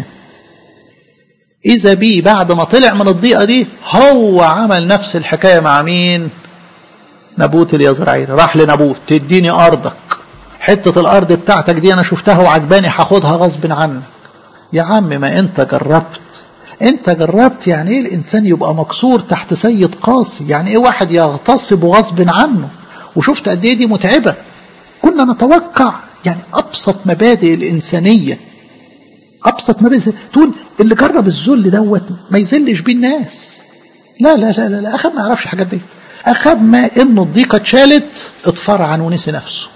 اذا بيه بعد ما طلع من الضيقه دي هو عمل نفس الحكايه مع مين نبوت اليزرعيل راح لنبوت تديني ارضك حته الارض بتاعتك دي انا شفتها وعجباني هاخدها غصب عنك يا عم ما انت جربت انت جربت يعني ايه الانسان يبقى مكسور تحت سيد قاسي يعني ايه واحد يغتصب غصب عنه وشفت قد ايه دي متعبه كنا نتوقع يعني ابسط مبادئ الانسانيه ابسط مبادئ تقول اللي جرب الذل دوت ما يذلش بيه الناس لا لا لا لا, لا. اخاب ما يعرفش الحاجات دي اخاب ما انه الضيقه اتشالت اتفرعن ونسي نفسه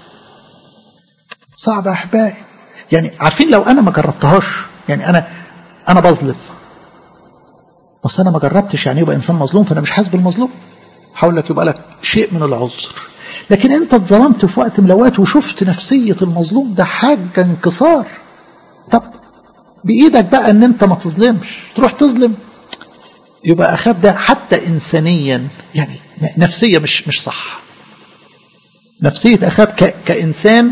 صعب يا احبائي يعني عارفين لو انا ما جربتهاش يعني انا انا بظلم بس انا ما جربتش يعني يبقى انسان مظلوم فانا مش حاسس بالمظلوم هقول لك يبقى لك شيء من العذر لكن انت اتظلمت في وقت من الاوقات وشفت نفسيه المظلوم ده حاجه انكسار طب بايدك بقى ان انت ما تظلمش تروح تظلم يبقى اخاب ده حتى انسانيا يعني نفسيه مش مش صح نفسيه اخاب ك... كانسان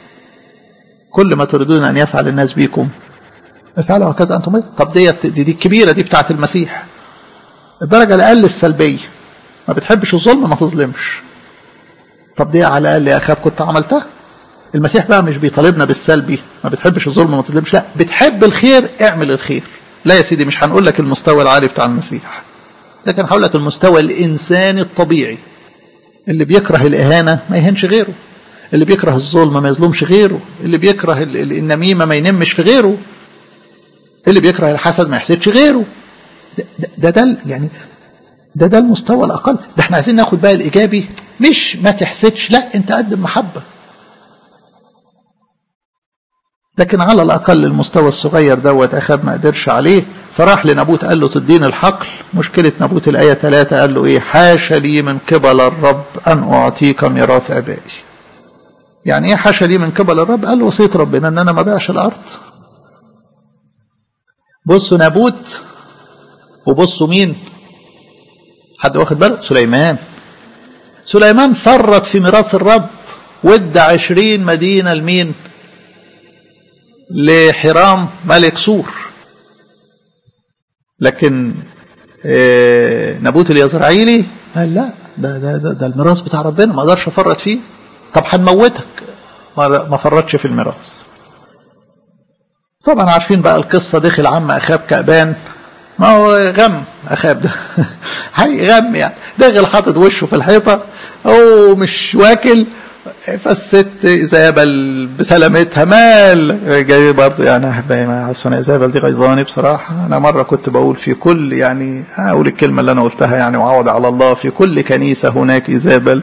كل ما تريدون ان يفعل الناس بيكم افعلوا هكذا انتم طب ديت دي, دي الكبيره دي بتاعت المسيح الدرجه الاقل السلبيه ما بتحبش الظلم ما تظلمش طب دي على الاقل يا اخاف كنت عملتها المسيح بقى مش بيطالبنا بالسلبي ما بتحبش الظلم ما تظلمش لا بتحب الخير اعمل الخير لا يا سيدي مش هنقول لك المستوى العالي بتاع المسيح لكن هقول لك المستوى الانساني الطبيعي اللي بيكره الاهانه ما يهنش غيره اللي بيكره الظلم ما يظلمش غيره اللي بيكره النميمه ما ينمش في غيره اللي بيكره الحسد ما يحسدش غيره ده ده, ده يعني ده ده المستوى الاقل ده احنا عايزين ناخد بقى الايجابي مش ما تحسدش لا انت قدم محبه لكن على الاقل المستوى الصغير دوت اخاب ما قدرش عليه فراح لنبوت قال له تدين الحقل مشكله نبوت الايه ثلاثة قال له ايه حاشا لي من قبل الرب ان اعطيك ميراث ابائي يعني ايه حاشا لي من قبل الرب قال وصيه ربنا ان انا ما بيعش الارض بصوا نابوت وبصوا مين حد واخد باله سليمان سليمان فرط في ميراث الرب وادى عشرين مدينة لمين لحرام ملك سور لكن آه نابوت اليزرعيلي قال لا ده, ده, ده, ده الميراث بتاع ربنا ما اقدرش افرط فيه طب هنموتك ما فرطش في الميراث طبعا عارفين بقى القصة دخل عم أخاب كأبان ما هو غم أخاب ده حقيقي غم يعني داخل حاطط وشه في الحيطة هو مش واكل فالست إيزابل بسلامتها مال جاي برضه يعني أحبائي ما حسن إيزابل دي غيظاني بصراحة أنا مرة كنت بقول في كل يعني أقول الكلمة اللي أنا قلتها يعني وعوض على الله في كل كنيسة هناك إيزابل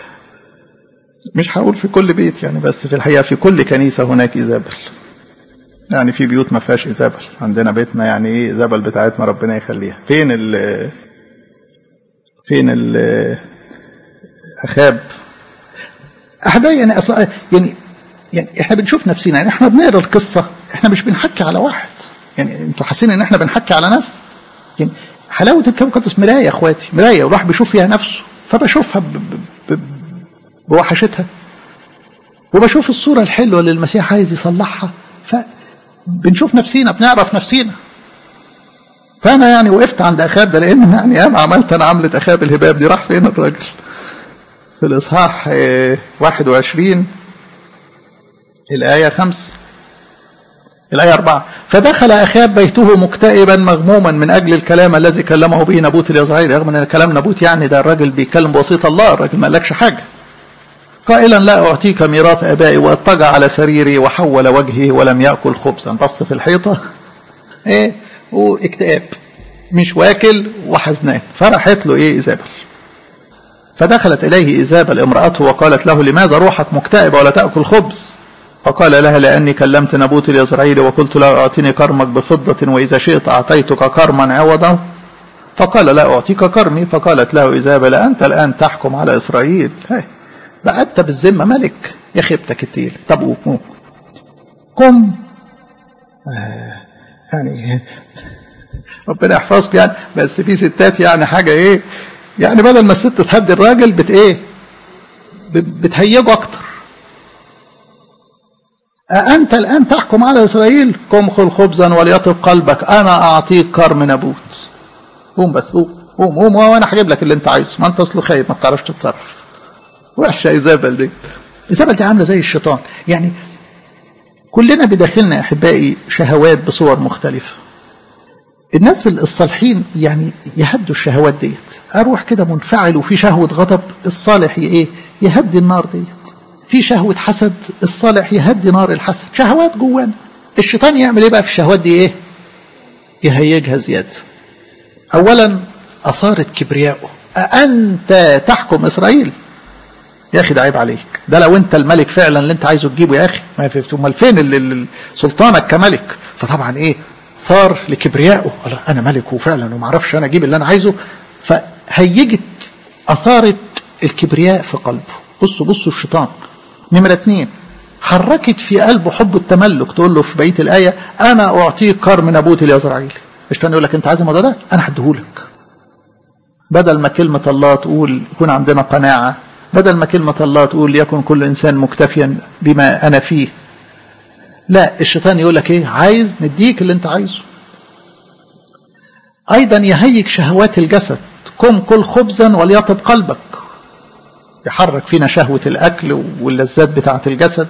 مش هقول في كل بيت يعني بس في الحقيقة في كل كنيسة هناك إيزابل يعني في بيوت ما فيهاش إيزابل عندنا بيتنا يعني إيه إيزابل بتاعتنا ربنا يخليها فين ال فين ال أخاب أحبائي يعني أصلا يعني يعني احنا بنشوف نفسنا يعني احنا بنقرا القصه احنا مش بنحكي على واحد يعني انتوا حاسين ان احنا بنحكي على ناس يعني حلاوه الكتاب المقدس مرايه يا اخواتي مرايه والواحد بيشوف فيها نفسه فبشوفها ب... ب... ب... بوحشتها وبشوف الصوره الحلوه اللي المسيح عايز يصلحها فبنشوف نفسينا بنعرف نفسينا فانا يعني وقفت عند اخاب ده لان يعني ياما عملت انا عمله اخاب الهباب دي راح فين الراجل في الاصحاح 21 الآية خمس الآية أربعة فدخل أخاب بيته مكتئبا مغموما من أجل الكلام الذي كلمه به نبوت اليزرعيلي رغم أن كلام نبوت يعني ده الراجل بيتكلم بوسيط الله الراجل ما قالكش حاجة قائلا لا أعطيك ميراث أبائي واضطجع على سريري وحول وجهه ولم يأكل خبزا بص في الحيطة إيه واكتئاب مش واكل وحزنان فرحت له إيه إيزابل فدخلت إليه إيزابل امرأته وقالت له لماذا روحك مكتئبة ولا تأكل خبز فقال لها لأني كلمت نبوت اليزرعيلي وقلت له أعطني كرمك بفضة وإذا شئت أعطيتك كرما عوضا فقال لا أعطيك كرمي فقالت له إيزابل أنت الآن تحكم على إسرائيل هاي بقى أنت بالذمة ملك يا خيبتك التقيل طب قوم قم آه يعني ربنا يحفظك يعني بس في ستات يعني حاجة إيه يعني بدل ما الست تهدي الراجل بت إيه بتهيجه أكتر أنت الآن تحكم على إسرائيل قم خل خبزا وليطب قلبك أنا أعطيك كرم نبوت قوم بس قوم قوم قوم وأنا هجيب لك اللي أنت عايزه ما أنت أصله خايف ما بتعرفش تتصرف وحشة إيزابل دي إيزابل دي عاملة زي الشيطان يعني كلنا بداخلنا يا أحبائي شهوات بصور مختلفة الناس الصالحين يعني يهدوا الشهوات ديت أروح كده منفعل وفي شهوة غضب الصالح إيه يهدي النار ديت في شهوة حسد الصالح يهدي نار الحسد شهوات جوانا الشيطان يعمل ايه بقى في الشهوات دي ايه يهيجها زيادة اولا اثارت كبرياءه أأنت تحكم إسرائيل يا أخي ده عيب عليك ده لو أنت الملك فعلا اللي أنت عايزه تجيبه يا أخي ما في أمال فين اللي سلطانك كملك فطبعا إيه ثار لكبريائه أنا ملك وفعلا وما اعرفش أنا أجيب اللي أنا عايزه فهيجت أثارت الكبرياء في قلبه بصوا بصوا الشيطان نمرة اتنين حركت في قلبه حب التملك تقول له في بقيه الايه انا اعطيك كرم نبوت اليزرعيل الشيطان يقول لك انت عايز الموضوع ده انا هديهولك بدل ما كلمه الله تقول يكون عندنا قناعه بدل ما كلمه الله تقول يكن كل انسان مكتفيا بما انا فيه لا الشيطان يقول لك ايه عايز نديك اللي انت عايزه ايضا يهيج شهوات الجسد قم كل خبزا وليطب قلبك يحرك فينا شهوة الأكل واللذات بتاعة الجسد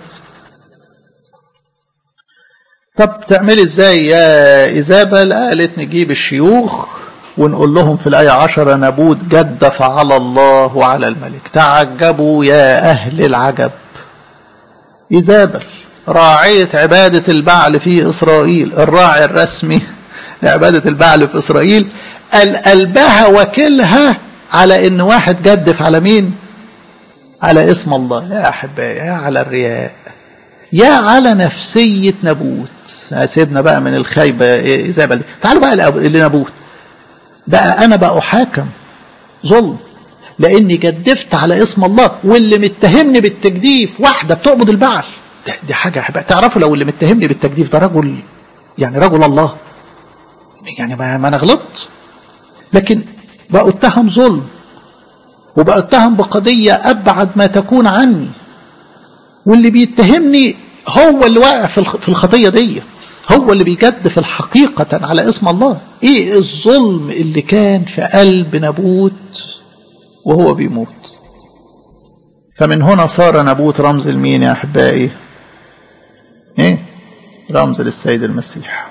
طب تعملي ازاي يا إيزابل قالت نجيب الشيوخ ونقول لهم في الآية عشرة نبوت جدف على الله وعلى الملك تعجبوا يا أهل العجب إيزابل راعية عبادة البعل في إسرائيل الراعي الرسمي لعبادة البعل في إسرائيل قلبها وكلها على إن واحد جدف على مين على اسم الله يا أحبائي يا على الرياء يا على نفسية نبوت سيبنا بقى من الخايبة إيزابل دي تعالوا بقى لنبوت بقى أنا بقى أحاكم ظلم لاني جدفت على اسم الله واللي متهمني بالتجديف واحده بتعبد البعل ده دي حاجه تعرفوا لو اللي متهمني بالتجديف ده رجل يعني رجل الله يعني ما, ما انا غلطت لكن بقى اتهم ظلم وبقى اتهم بقضيه ابعد ما تكون عني واللي بيتهمني هو اللي واقع في الخطيه ديت هو اللي بيجدف الحقيقة على اسم الله ايه الظلم اللي كان في قلب نبوت وهو بيموت فمن هنا صار نبوت رمز المين يا احبائي ايه رمز للسيد المسيح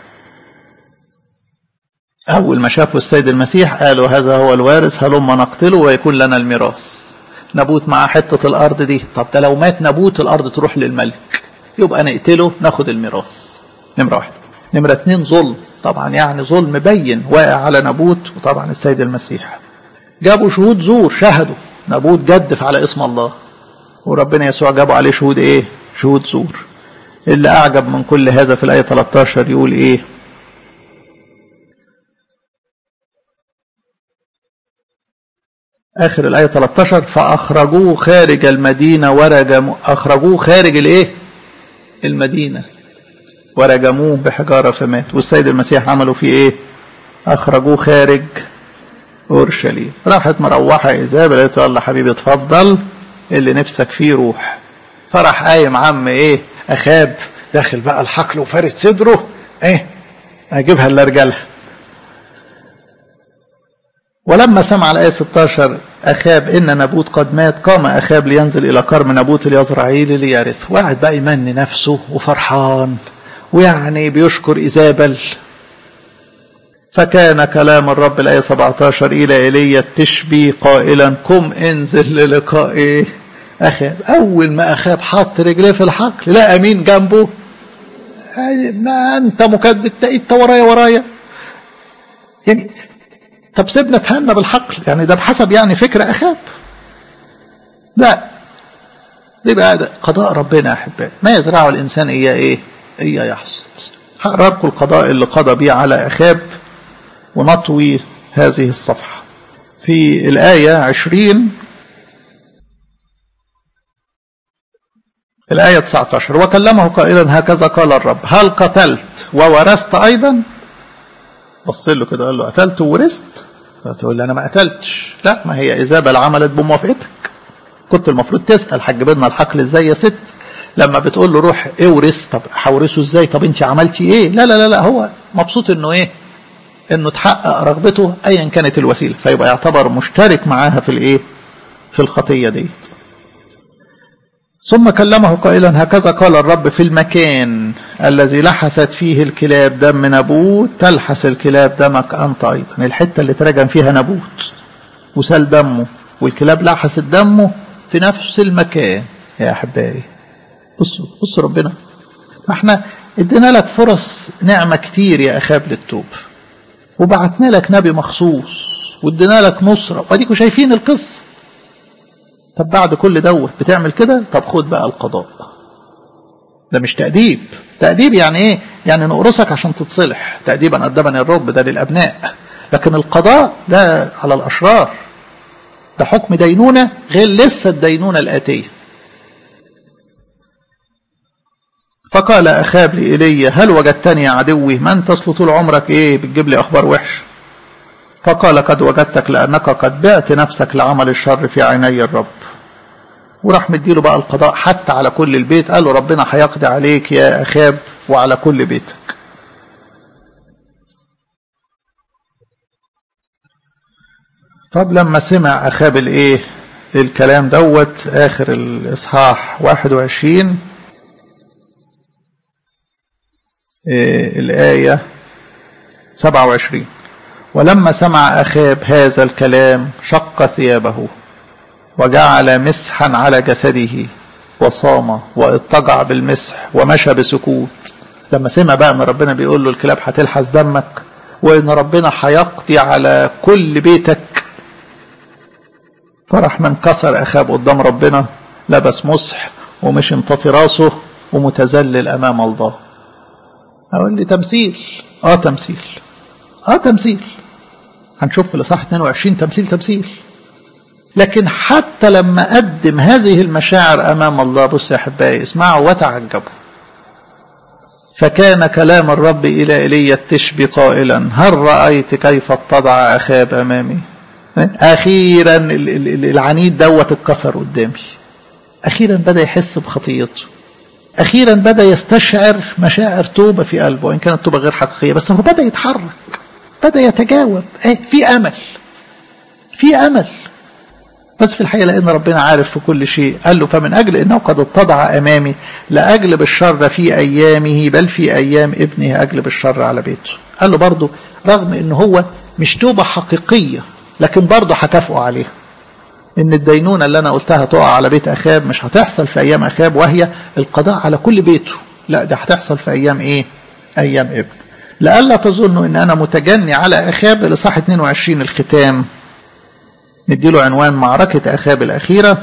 اول ما شافوا السيد المسيح قالوا هذا هو الوارث هلما نقتله ويكون لنا الميراث نبوت مع حتة الارض دي طب ده لو مات نبوت الارض تروح للملك يبقى نقتله ناخد الميراث نمرة واحدة نمرة اتنين ظلم طبعا يعني ظلم بين واقع على نبوت وطبعا السيد المسيح جابوا شهود زور شهدوا نبوت جدف على اسم الله وربنا يسوع جابوا عليه شهود ايه شهود زور اللي اعجب من كل هذا في الايه 13 يقول ايه اخر الايه 13 فاخرجوه خارج المدينه ورجموا اخرجوه خارج الايه المدينه ورجموه بحجارة فمات والسيد المسيح عملوا فيه ايه اخرجوه خارج اورشليم راحت مروحة ايزابل قالت له يلا حبيبي اتفضل اللي نفسك فيه روح فرح قايم عم ايه اخاب داخل بقى الحقل وفارد صدره ايه اجيبها الا رجالها ولما سمع الآية 16 أخاب إن نبوت قد مات قام أخاب لينزل إلى كرم نبوت اليزرعيلي ليرث وقعد بقى يمني نفسه وفرحان ويعني بيشكر إيزابل فكان كلام الرب الآية 17 إلى إيليا تشبي قائلا قم انزل للقاء إيه أخاب أول ما أخاب حط رجليه في الحقل لقى مين جنبه ما أنت مكدد أنت ورايا ورايا يعني طب سيبنا تهنى بالحقل يعني ده بحسب يعني فكر أخاب لا دي بقى ده قضاء ربنا يا أحبائي ما يزرعه الإنسان إياه إيه إياه يحصد هقرا لكم القضاء اللي قضى بيه على أخاب ونطوي هذه الصفحة في الآية عشرين الآية 19 وكلمه قائلا هكذا قال الرب هل قتلت وورثت أيضا بص له كده قال له قتلت وورثت تقول لي أنا ما قتلتش لا ما هي إزابة عملت بموافقتك كنت المفروض تسأل حج بدنا الحقل ازاي يا ست لما بتقول له روح اورث طب هورثه ازاي طب انت عملتي ايه لا لا لا لا هو مبسوط انه ايه انه تحقق رغبته ايا كانت الوسيله فيبقى يعتبر مشترك معاها في الايه في الخطيه ديت ثم كلمه قائلا هكذا قال الرب في المكان الذي لحست فيه الكلاب دم نبوت تلحس الكلاب دمك انت ايضا الحته اللي ترجم فيها نبوت وسال دمه والكلاب لحست دمه في نفس المكان يا احبائي بصوا بصوا ربنا ما احنا ادينا لك فرص نعمه كتير يا اخاب للتوب وبعتنا لك نبي مخصوص وادينا لك نصره واديكوا شايفين القصه طب بعد كل دوت بتعمل كده طب خد بقى القضاء ده مش تأديب تأديب يعني ايه يعني نقرصك عشان تتصلح تأديبا أدبني الرب ده للأبناء لكن القضاء ده على الأشرار ده حكم دينونة غير لسه الدينونة الآتية فقال أخاب لإيليا هل وجدتني يا عدوي ما أنت أصل طول عمرك إيه بتجيب لي أخبار وحشة فقال قد وجدتك لأنك قد بعت نفسك لعمل الشر في عيني الرب وراح مديله بقى القضاء حتى على كل البيت قال له ربنا هيقضي عليك يا أخاب وعلى كل بيتك طب لما سمع أخاب الإيه الكلام دوت آخر الإصحاح 21 إيه الآية 27 ولما سمع أخاب هذا الكلام شق ثيابه وجعل مسحا على جسده وصام واضطجع بالمسح ومشى بسكوت لما سمع بقى ان ربنا بيقول له الكلاب هتلحس دمك وان ربنا هيقضي على كل بيتك فرح من كسر اخاب قدام ربنا لبس مسح ومشي مطاطي راسه ومتذلل امام الله اقول لي تمثيل اه تمثيل اه تمثيل هنشوف في الاصحاح 22 تمثيل تمثيل لكن حتى لما قدم هذه المشاعر أمام الله بص يا أحبائي اسمعوا وتعجبوا فكان كلام الرب إلى إيليا التشبي قائلا هل رأيت كيف اتضع أخاب أمامي أخيرا العنيد دوت اتكسر قدامي أخيرا بدأ يحس بخطيته أخيرا بدأ يستشعر مشاعر توبة في قلبه وإن كانت توبة غير حقيقية بس هو بدأ يتحرك بدأ يتجاوب ايه في أمل في أمل بس في الحقيقة لأن ربنا عارف في كل شيء قال له فمن أجل أنه قد اتضع أمامي لأجلب الشر في أيامه بل في أيام ابنه أجلب الشر على بيته قال له برضه رغم أنه هو مش توبة حقيقية لكن برضه هكافئه عليها ان الدينونه اللي انا قلتها تقع على بيت اخاب مش هتحصل في ايام اخاب وهي القضاء على كل بيته لا ده هتحصل في ايام ايه ايام ابن لئلا تظنوا ان انا متجني على اخاب لصح 22 الختام نديله عنوان معركة اخاب الاخيرة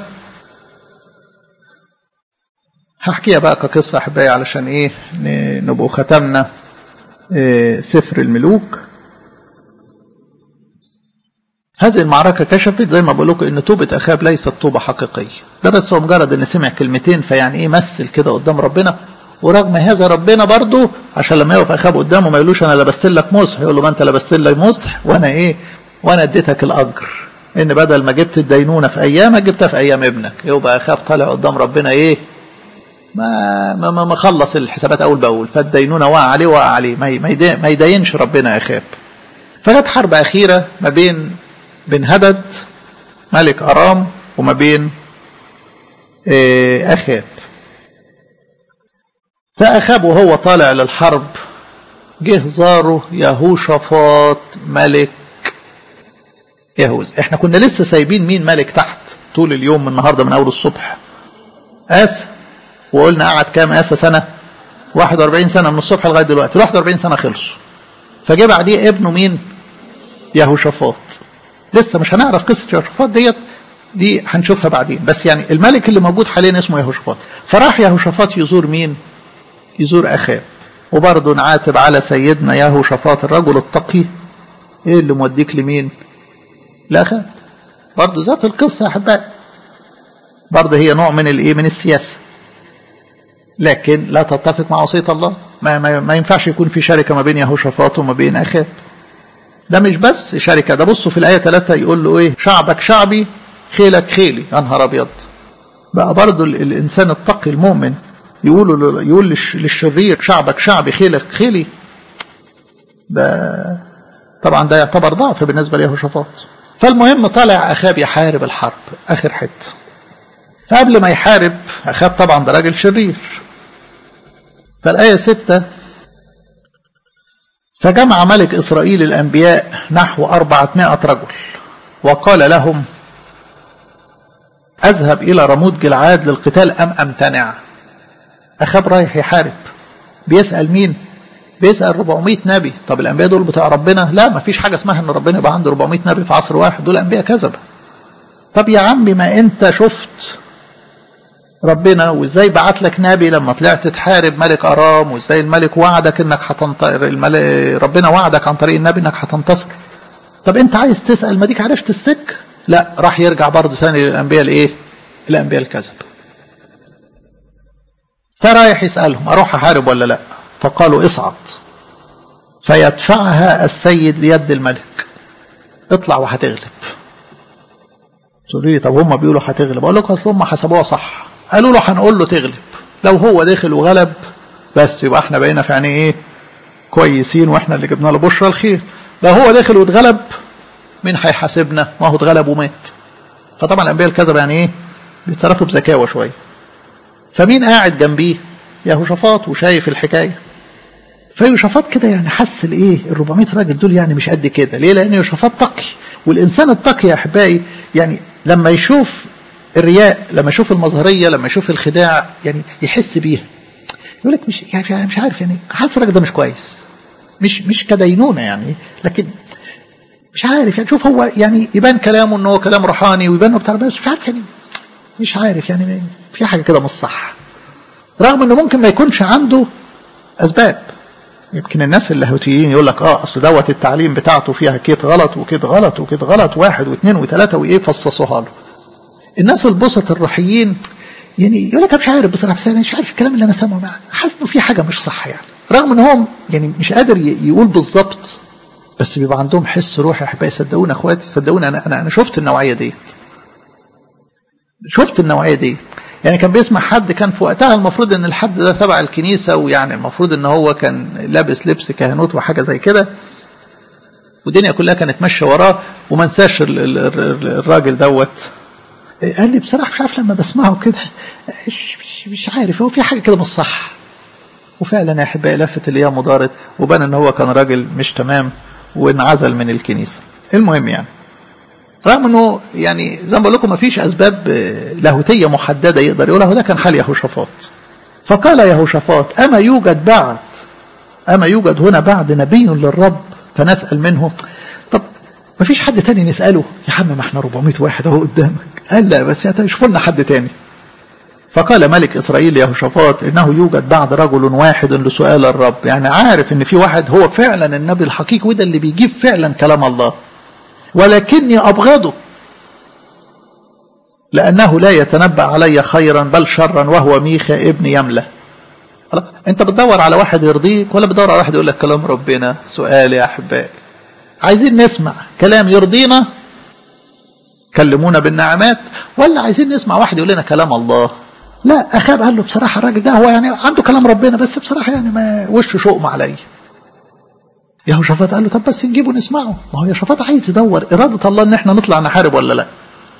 هحكيها بقى كقصة احبائي علشان ايه نبقوا ختمنا إيه سفر الملوك هذه المعركة كشفت زي ما بقول لكم ان توبة اخاب ليست توبة حقيقية ده بس هو مجرد ان سمع كلمتين فيعني ايه مثل كده قدام ربنا ورغم هذا ربنا برضه عشان لما يقف اخاب قدامه ما يقولوش انا لبست لك مصح يقول له ما انت لبست لي مصح وانا ايه وانا اديتك الاجر ان بدل ما جبت الدينونة في ايامك جبتها في ايام ابنك يبقى اخاب طالع قدام ربنا ايه ما ما ما خلص الحسابات اول باول فالدينونة وقع عليه وقع عليه ما يدينش ربنا اخاب فجت حرب اخيرة ما بين بين هدد ملك أرام وما بين أخاب فأخاب وهو طالع للحرب جه زاره يهوشافاط ملك يهوذا احنا كنا لسه سايبين مين ملك تحت طول اليوم من النهارده من اول الصبح اسى وقلنا قعد كام اسى سنه 41 سنه من الصبح لغايه دلوقتي 41 سنه خلصوا فجه بعديه ابنه مين يهوشافاط لسه مش هنعرف قصة يهوشافاط ديت دي هنشوفها بعدين بس يعني الملك اللي موجود حاليا اسمه يهوشافاط فراح يهوشافاط يزور مين يزور أخاب وبرضه نعاتب على سيدنا يهوشافاط الرجل التقي ايه اللي موديك لمين لأخاب برضه ذات القصة يا أحبائي برضه هي نوع من الايه من السياسة لكن لا تتفق مع وصية الله ما, ما, ما ينفعش يكون في شركة ما بين يهوشافاط وما بين أخاب ده مش بس شركة ده بصوا في الآية 3 يقول له إيه شعبك شعبي خيلك خيلي يا نهار أبيض بقى برضه الإنسان التقي المؤمن يقول يقول للشرير شعبك شعبي خيلك خيلي ده طبعا ده يعتبر ضعف بالنسبة ليهوشافاط فالمهم طالع أخاب يحارب الحرب آخر حتة فقبل ما يحارب أخاب طبعا ده راجل شرير فالآية 6 فجمع ملك إسرائيل الأنبياء نحو أربعمائة رجل وقال لهم أذهب إلى رموت جلعاد للقتال أم أمتنع أخاب رايح يحارب بيسأل مين بيسأل 400 نبي طب الأنبياء دول بتاع ربنا لا ما فيش حاجة اسمها أن ربنا يبقى عنده 400 نبي في عصر واحد دول أنبياء كذبة طب يا عمي ما أنت شفت ربنا وازاي بعت لك نبي لما طلعت تحارب ملك ارام وازاي الملك وعدك انك هتنتصر الملك ربنا وعدك عن طريق النبي انك هتنتصر طب انت عايز تسال ما ديك عرفت السك لا راح يرجع برضه ثاني للانبياء الايه الانبياء الكذب فرايح يسالهم اروح احارب ولا لا فقالوا اصعد فيدفعها السيد ليد الملك اطلع وهتغلب تقول لي طب هم بيقولوا هتغلب اقول لكم اصل هم حسبوها صح قالوا له هنقول له تغلب لو هو دخل وغلب بس يبقى احنا بقينا في يعني ايه كويسين واحنا اللي جبنا له بشرى الخير لو هو دخل واتغلب مين هيحاسبنا ما هو اتغلب ومات فطبعا الانبياء الكذبه يعني ايه بيتصرفوا بذكاوه شويه فمين قاعد جنبيه يهوشافاط وشايف الحكايه فيوشافاط كده يعني حس الايه ال 400 راجل دول يعني مش قد كده ليه لان يوشافاط تقي والانسان التقي يا احبائي يعني لما يشوف الرياء لما يشوف المظهريه لما يشوف الخداع يعني يحس بيها يقول لك مش يعني مش عارف يعني حاسس الراجل ده مش كويس مش مش كدينونه يعني لكن مش عارف يعني شوف هو يعني يبان كلامه ان هو كلام روحاني ويبان انه بتاع بس مش عارف يعني مش عارف يعني في حاجه كده مش صح رغم انه ممكن ما يكونش عنده اسباب يمكن الناس اللاهوتيين يقول لك اه اصل دوت التعليم بتاعته فيها كيت غلط وكيت غلط وكيت غلط واحد واثنين وثلاثه وايه فصصوها له. الناس البسط الروحيين يعني يقول لك انا مش عارف بصراحه بس انا مش عارف الكلام اللي انا سامعه حاسس انه في حاجه مش صح يعني رغم ان هو يعني مش قادر يقول بالظبط بس بيبقى عندهم حس روحي يا احبائي صدقوني اخواتي صدقوني انا انا انا شفت النوعيه ديت شفت النوعيه دي يعني كان بيسمع حد كان في وقتها المفروض ان الحد ده تبع الكنيسه ويعني المفروض ان هو كان لابس لبس كهنوت وحاجه زي كده والدنيا كلها كانت ماشيه وراه وما انساش الراجل دوت قال لي بصراحه مش عارف لما بسمعه كده مش عارف هو في حاجه كده مش صح وفعلا يا احبائي لفت الايام ودارت وبان ان هو كان راجل مش تمام وانعزل من الكنيسه المهم يعني رغم انه يعني زي ما بقول لكم ما فيش اسباب لاهوتيه محدده يقدر يقولها وده كان حال يهوشافاط فقال يهوشافاط اما يوجد بعد اما يوجد هنا بعد نبي للرب فنسال منه طب ما فيش حد تاني نساله يا عم ما احنا 400 واحد اهو قدامك قال لا بس شوفوا لنا حد تاني فقال ملك اسرائيل يهوشافاط انه يوجد بعد رجل واحد لسؤال الرب يعني عارف ان في واحد هو فعلا النبي الحقيقي وده اللي بيجيب فعلا كلام الله ولكني أبغضه لأنه لا يتنبأ علي خيرا بل شرا وهو ميخا ابن يملة أنت بتدور على واحد يرضيك ولا بتدور على واحد يقول لك كلام ربنا سؤال يا أحبائي عايزين نسمع كلام يرضينا كلمونا بالنعمات ولا عايزين نسمع واحد يقول لنا كلام الله لا أخاب قال له بصراحة الراجل ده هو يعني عنده كلام ربنا بس بصراحة يعني ما وشه شؤم عليا يهوشافاط قال له طب بس نجيبه نسمعه ما هو يهوشافاط عايز يدور إرادة الله إن إحنا نطلع نحارب ولا لا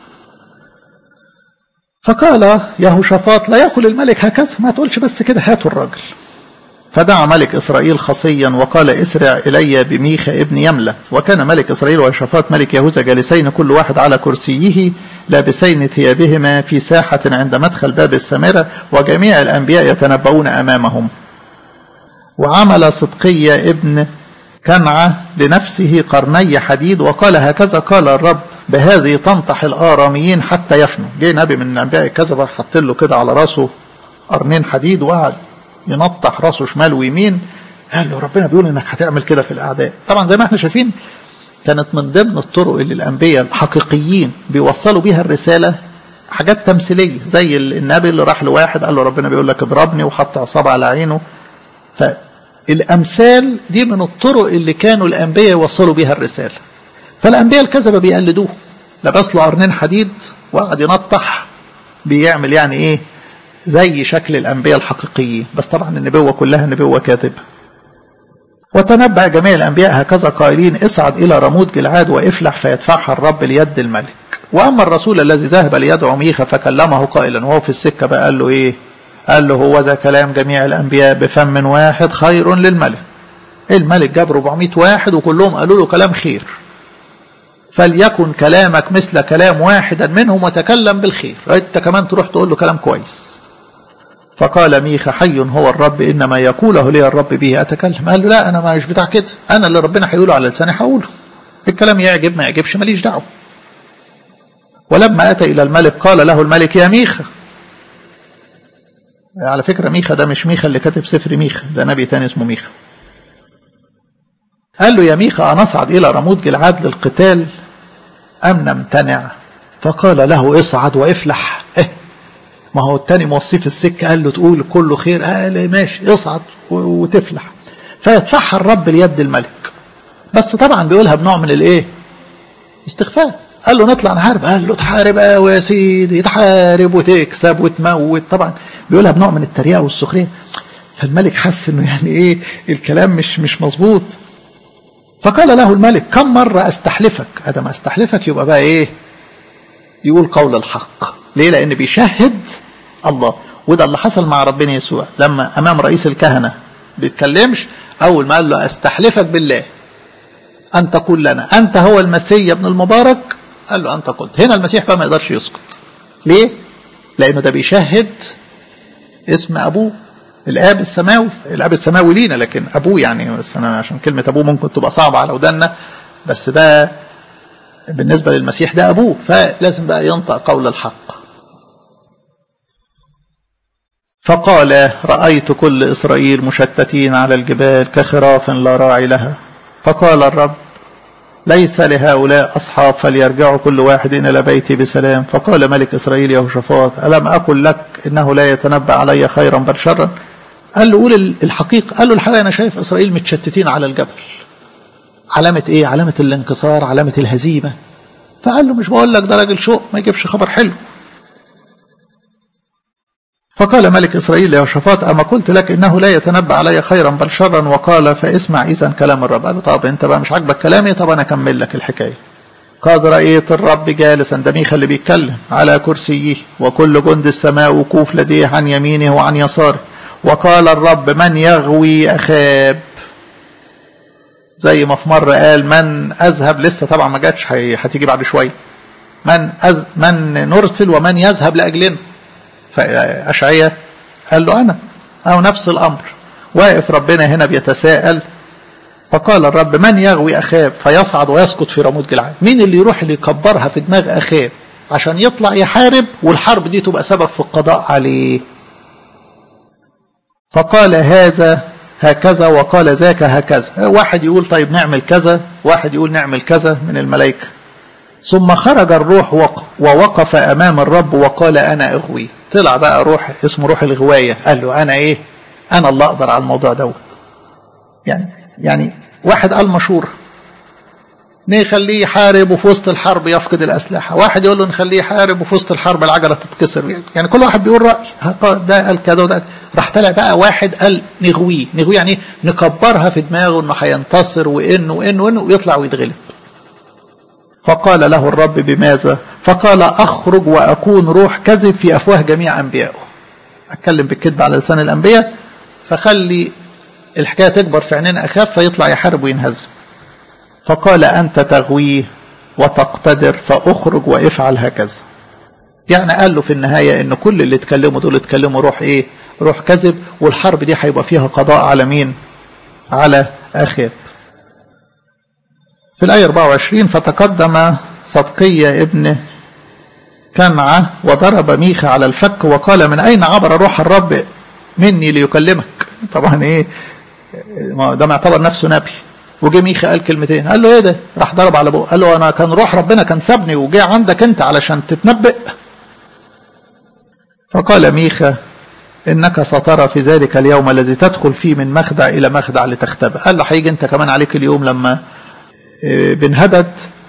فقال يهوشافاط لا يقل الملك هكذا ما تقولش بس كده هاتوا الراجل فدعا ملك إسرائيل خصيا وقال اسرع إلي بميخا ابن يملة وكان ملك إسرائيل ويهوشافاط ملك يهوذا جالسين كل واحد على كرسيه لابسين ثيابهما في ساحة عند مدخل باب السامرة وجميع الأنبياء يتنبؤون أمامهم وعمل صدقية ابن كنعة لنفسه قرني حديد وقال هكذا قال الرب بهذه تنطح الآراميين حتى يفنوا جه نبي من الأنبياء الكذبة حط له كده على راسه قرنين حديد وقعد ينطح راسه شمال ويمين قال له ربنا بيقول انك هتعمل كده في الاعداء طبعا زي ما احنا شايفين كانت من ضمن الطرق اللي الانبياء الحقيقيين بيوصلوا بيها الرساله حاجات تمثيليه زي النبي اللي راح لواحد قال له ربنا بيقول لك اضربني وحط عصابه على عينه فالامثال دي من الطرق اللي كانوا الانبياء يوصلوا بيها الرساله فالانبياء الكذبه بيقلدوه لبس له قرنين حديد وقعد ينطح بيعمل يعني ايه زي شكل الأنبياء الحقيقيين بس طبعا النبوة كلها نبوة كاذبة وتنبأ جميع الأنبياء هكذا قائلين اصعد إلى رموت جلعاد وافلح فيدفعها الرب ليد الملك وأما الرسول الذي ذهب ليدعو ميخا فكلمه قائلا وهو في السكة بقى قال له إيه قال له هو ذا كلام جميع الأنبياء بفم واحد خير للملك الملك جاب 400 واحد وكلهم قالوا له كلام خير فليكن كلامك مثل كلام واحدا منهم وتكلم بالخير انت كمان تروح تقول له كلام كويس فقال ميخا حي هو الرب انما يقوله لي الرب به اتكلم قال له لا انا مش بتاع كده انا اللي ربنا هيقوله على لساني هقوله الكلام يعجب ما يعجبش ماليش دعوه ولما اتى الى الملك قال له الملك يا ميخا على فكره ميخا ده مش ميخا اللي كاتب سفر ميخا ده نبي تاني اسمه ميخا قال له يا ميخا أنصعد إلى رموت جلعاد للقتال أم نمتنع فقال له اصعد وافلح إيه ما هو التاني موصيه في السكة قال له تقول كله خير قال ماشي اصعد وتفلح فيدفعها الرب ليد الملك بس طبعا بيقولها بنوع من الايه استخفاف قال له نطلع نحارب قال له تحارب قوي يا سيدي تحارب وتكسب وتموت طبعا بيقولها بنوع من التريقه والسخريه فالملك حس انه يعني ايه الكلام مش مش مظبوط فقال له الملك كم مرة استحلفك ادم استحلفك يبقى بقى ايه يقول قول الحق ليه لان بيشهد الله وده اللي حصل مع ربنا يسوع لما امام رئيس الكهنة بيتكلمش اول ما قال له استحلفك بالله ان تقول لنا انت هو المسيح ابن المبارك قال له انت قلت هنا المسيح بقى ما يقدرش يسكت ليه لانه ده بيشهد اسم ابوه الاب السماوي الاب السماوي لينا لكن ابوه يعني بس انا عشان كلمه ابوه ممكن تبقى صعبه على ودنا بس ده بالنسبه للمسيح ده ابوه فلازم بقى ينطق قول الحق فقال رأيت كل إسرائيل مشتتين على الجبال كخراف لا راعي لها فقال الرب ليس لهؤلاء أصحاب فليرجعوا كل واحد إلى بيتي بسلام فقال ملك إسرائيل يهوشافاط ألم أقل لك إنه لا يتنبأ علي خيرا بل شرا قال له قول الحقيقة قال له الحقيقة أنا شايف إسرائيل متشتتين على الجبل علامة إيه علامة الانكسار علامة الهزيمة فقال له مش بقول لك ده راجل شوق ما يجيبش خبر حلو فقال ملك إسرائيل ليهوشافاط أما قلت لك إنه لا يتنبأ علي خيرا بل شرا وقال فاسمع إذا كلام الرب قال له طب أنت بقى مش عاجبك كلامي طب أنا أكمل لك الحكاية قد رأيت الرب جالسا ده ميخا اللي بيتكلم على كرسيه وكل جند السماء وقوف لديه عن يمينه وعن يساره وقال الرب من يغوي أخاب زي ما في مرة قال من أذهب لسه طبعا ما جاتش هتيجي بعد شوية من أز من نرسل ومن يذهب لأجلنا فأشعية قال له أنا أو نفس الأمر واقف ربنا هنا بيتساءل فقال الرب من يغوي أخاب فيصعد ويسقط في رموت جلعاد مين اللي يروح اللي يكبرها في دماغ أخاب عشان يطلع يحارب والحرب دي تبقى سبب في القضاء عليه فقال هذا هكذا وقال ذاك هكذا واحد يقول طيب نعمل كذا واحد يقول نعمل كذا من الملائكة ثم خرج الروح ووقف أمام الرب وقال أنا أغوي طلع بقى روح اسمه روح الغواية قال له أنا إيه أنا اللي أقدر على الموضوع دوت يعني يعني واحد قال مشورة نخليه يحارب وفي وسط الحرب يفقد الأسلحة واحد يقول له نخليه يحارب وفي وسط الحرب العجلة تتكسر يعني كل واحد بيقول رأي ده قال كذا وده راح طلع بقى واحد قال نغويه نغويه يعني نكبرها في دماغه انه هينتصر وانه وانه وانه ويطلع ويتغلب فقال له الرب بماذا فقال أخرج وأكون روح كذب في أفواه جميع أنبيائه أتكلم بالكذب على لسان الأنبياء فخلي الحكاية تكبر في عينين أخاف فيطلع يحارب وينهزم فقال أنت تغويه وتقتدر فأخرج وافعل هكذا يعني قال له في النهاية ان كل اللي اتكلموا دول اتكلموا روح ايه روح كذب والحرب دي هيبقى فيها قضاء على مين على اخاب في الآية 24 فتقدم صدقية ابن كمعة وضرب ميخا على الفك وقال من أين عبر روح الرب مني ليكلمك طبعا ايه ده معتبر نفسه نبي وجه ميخا قال كلمتين قال له ايه ده راح ضرب على بقه قال له انا كان روح ربنا كان سابني وجه عندك انت علشان تتنبئ فقال ميخا انك سترى في ذلك اليوم الذي تدخل فيه من مخدع الى مخدع لتختبئ قال له هيجي انت كمان عليك اليوم لما بن هدد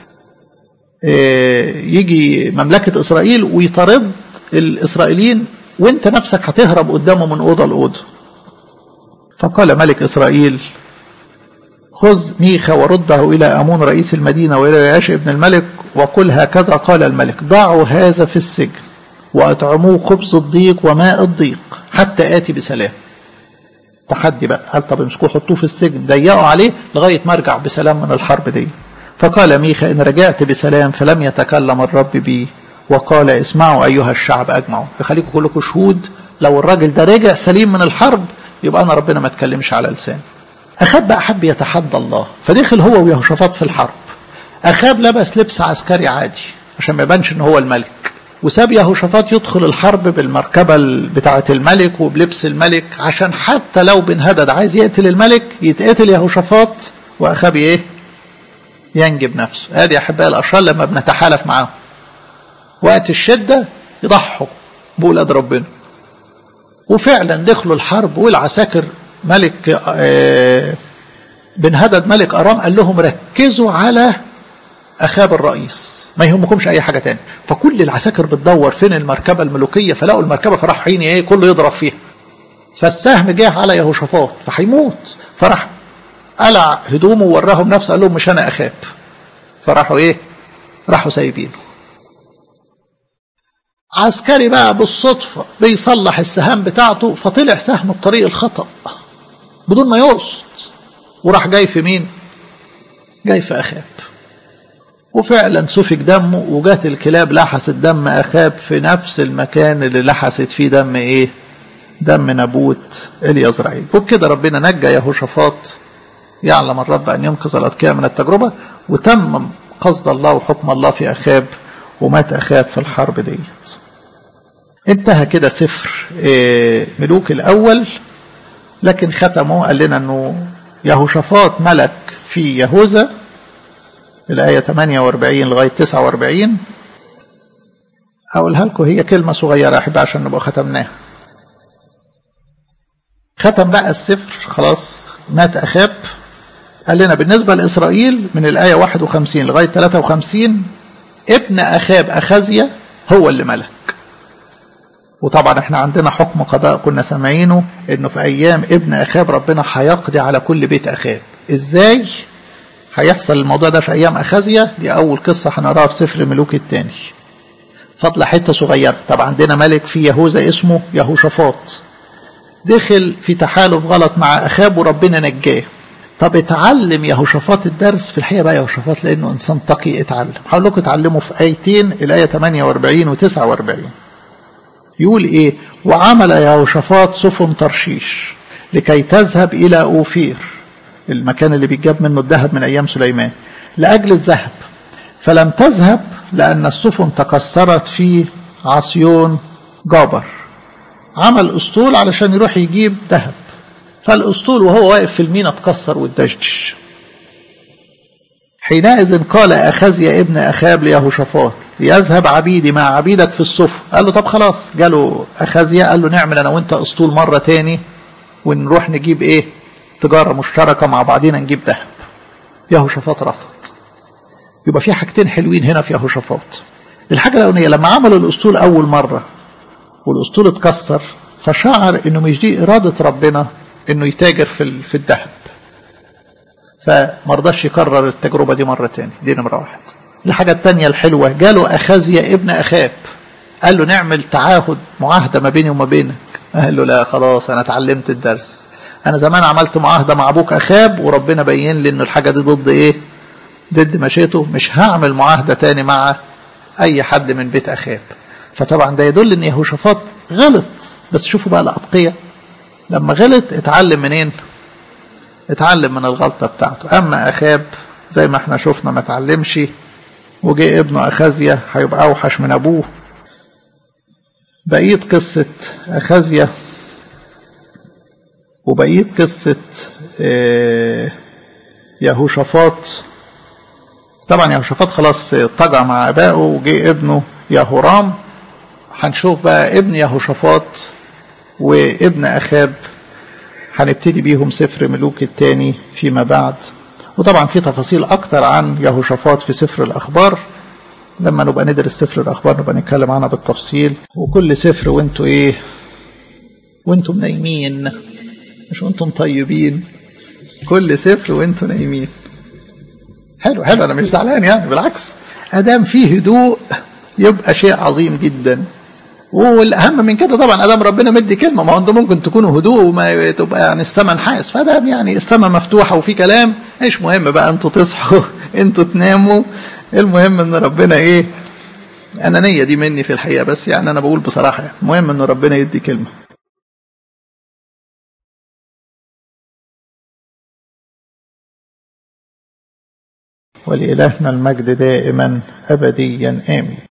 يجي مملكة إسرائيل ويطرد الإسرائيليين وانت نفسك هتهرب قدامه من أوضة لأوضة فقال ملك إسرائيل خذ ميخا ورده إلى أمون رئيس المدينة وإلى ياش ابن الملك وقل هكذا قال الملك ضعوا هذا في السجن وأطعموه خبز الضيق وماء الضيق حتى آتي بسلام تحدي بقى قال طب امسكوه حطوه في السجن ضيقوا عليه لغاية ما ارجع بسلام من الحرب دي فقال ميخا إن رجعت بسلام فلم يتكلم الرب بي وقال اسمعوا أيها الشعب أجمعوا يخليكم كلكم شهود لو الراجل ده رجع سليم من الحرب يبقى أنا ربنا ما اتكلمش على لساني أخاب بقى حب يتحدى الله فدخل هو ويهوشافاط في الحرب أخاب لبس لبس عسكري عادي عشان ما يبانش إن هو الملك وساب يهوشافاط يدخل الحرب بالمركبة بتاعة الملك وبلبس الملك عشان حتى لو بن هدد عايز يقتل الملك يتقتل يهوشافاط وأخاب إيه؟ ينجب نفسه هذه أحباء الأشرار لما بنتحالف معاهم وقت الشدة يضحوا بولاد ربنا وفعلا دخلوا الحرب والعساكر ملك بن هدد ملك أرام قال لهم ركزوا على أخاب الرئيس ما يهمكمش أي حاجة تاني فكل العساكر بتدور فين المركبة الملوكية فلقوا المركبة فراح حين إيه كله يضرب فيها فالسهم جه على يهوشافاط فهيموت فراح قلع هدومه ووراهم نفسه قال لهم مش أنا أخاب فراحوا إيه راحوا سايبينه عسكري بقى بالصدفة بيصلح السهام بتاعته فطلع سهم بطريق الخطأ بدون ما يقصد وراح جاي في مين جاي في أخاب وفعلا سفك دمه وجات الكلاب لحست دم أخاب في نفس المكان اللي لحست فيه دم إيه دم نبوت اليزرعيل وبكده ربنا نجى يهوشافاط يعلم الرب أن ينقذ الأتقياء من التجربة وتم قصد الله وحكم الله في أخاب ومات أخاب في الحرب ديت انتهى كده سفر ملوك الأول لكن ختمه قال لنا أنه يهوشافاط ملك في يهوذا الآية 48 لغاية 49 أقولها لكم هي كلمة صغيرة أحب عشان نبقى ختمناها ختم بقى السفر خلاص مات أخاب قال لنا بالنسبة لإسرائيل من الآية 51 لغاية 53 ابن أخاب أخازيا هو اللي ملك وطبعا احنا عندنا حكم قضاء كنا سامعينه انه في ايام ابن اخاب ربنا هيقضي على كل بيت اخاب ازاي هيحصل الموضوع ده في ايام اخازيا دي اول قصه هنقراها في سفر ملوك الثاني فضل حته صغيره طبعا عندنا ملك في يهوذا اسمه يهوشافاط دخل في تحالف غلط مع اخاب وربنا نجاه طب اتعلم يهوشافاط الدرس في الحقيقه بقى يهوشافاط لانه انسان تقي اتعلم هقول لكم اتعلموا في ايتين الايه 48 و 49 يقول ايه وعمل يهوشافاط سفن ترشيش لكي تذهب الى اوفير المكان اللي بيتجاب منه الذهب من ايام سليمان لاجل الذهب فلم تذهب لان السفن تكسرت في عصيون جابر عمل اسطول علشان يروح يجيب ذهب فالاسطول وهو واقف في المينا اتكسر واتدشدش حينئذ قال أخزي ابن أخاب ليهوشافاط ليذهب عبيدي مع عبيدك في الصفر قال له طب خلاص جاله أخزيا قال له نعمل أنا وأنت أسطول مرة تاني ونروح نجيب إيه تجارة مشتركة مع بعضينا نجيب ذهب يهوشافاط رفض يبقى في حاجتين حلوين هنا في يهوشافاط الحاجة الأولانية لما عملوا الأسطول أول مرة والأسطول اتكسر فشعر إنه مش دي إرادة ربنا إنه يتاجر في في الذهب فمرضاش يكرر التجربة دي مرة تاني دي نمرة واحد الحاجة التانية الحلوة جاله أخازيا ابن أخاب قال له نعمل تعاهد معاهدة ما بيني وما بينك قال له لا خلاص أنا اتعلمت الدرس أنا زمان عملت معاهدة مع أبوك أخاب وربنا بين لي إن الحاجة دي ضد إيه ضد مشيته مش هعمل معاهدة تاني مع أي حد من بيت أخاب فطبعا ده يدل إن يهوشافاط غلط بس شوفوا بقى الأتقية لما غلط اتعلم منين اتعلم من الغلطة بتاعته أما أخاب زي ما احنا شفنا ما اتعلمش وجه ابنه أخازيا هيبقى أوحش من أبوه بقية قصة أخازيا وبقية قصة اه يهوشافاط طبعا يهوشافاط خلاص طجع مع أبائه وجه ابنه يهورام هنشوف بقى ابن يهوشافاط وابن أخاب هنبتدي بيهم سفر ملوك الثاني فيما بعد وطبعا في تفاصيل أكتر عن يهوشافاط في سفر الأخبار لما نبقى ندرس سفر الأخبار نبقى نتكلم عنها بالتفصيل وكل سفر وانتوا إيه وانتم نايمين مش وانتم طيبين كل سفر وانتم نايمين حلو حلو أنا مش زعلان يعني بالعكس أدام فيه هدوء يبقى شيء عظيم جدا والاهم من كده طبعا ادام ربنا مدي كلمه ما هو انتم ممكن تكونوا هدوء وما تبقى يعني السماء نحاس فده يعني السماء مفتوحه وفي كلام ايش مهم بقى انتوا تصحوا انتوا تناموا المهم ان ربنا ايه انانيه دي مني في الحقيقه بس يعني انا بقول بصراحه يعني المهم ان ربنا يدي كلمه ولإلهنا المجد دائما أبديا آمين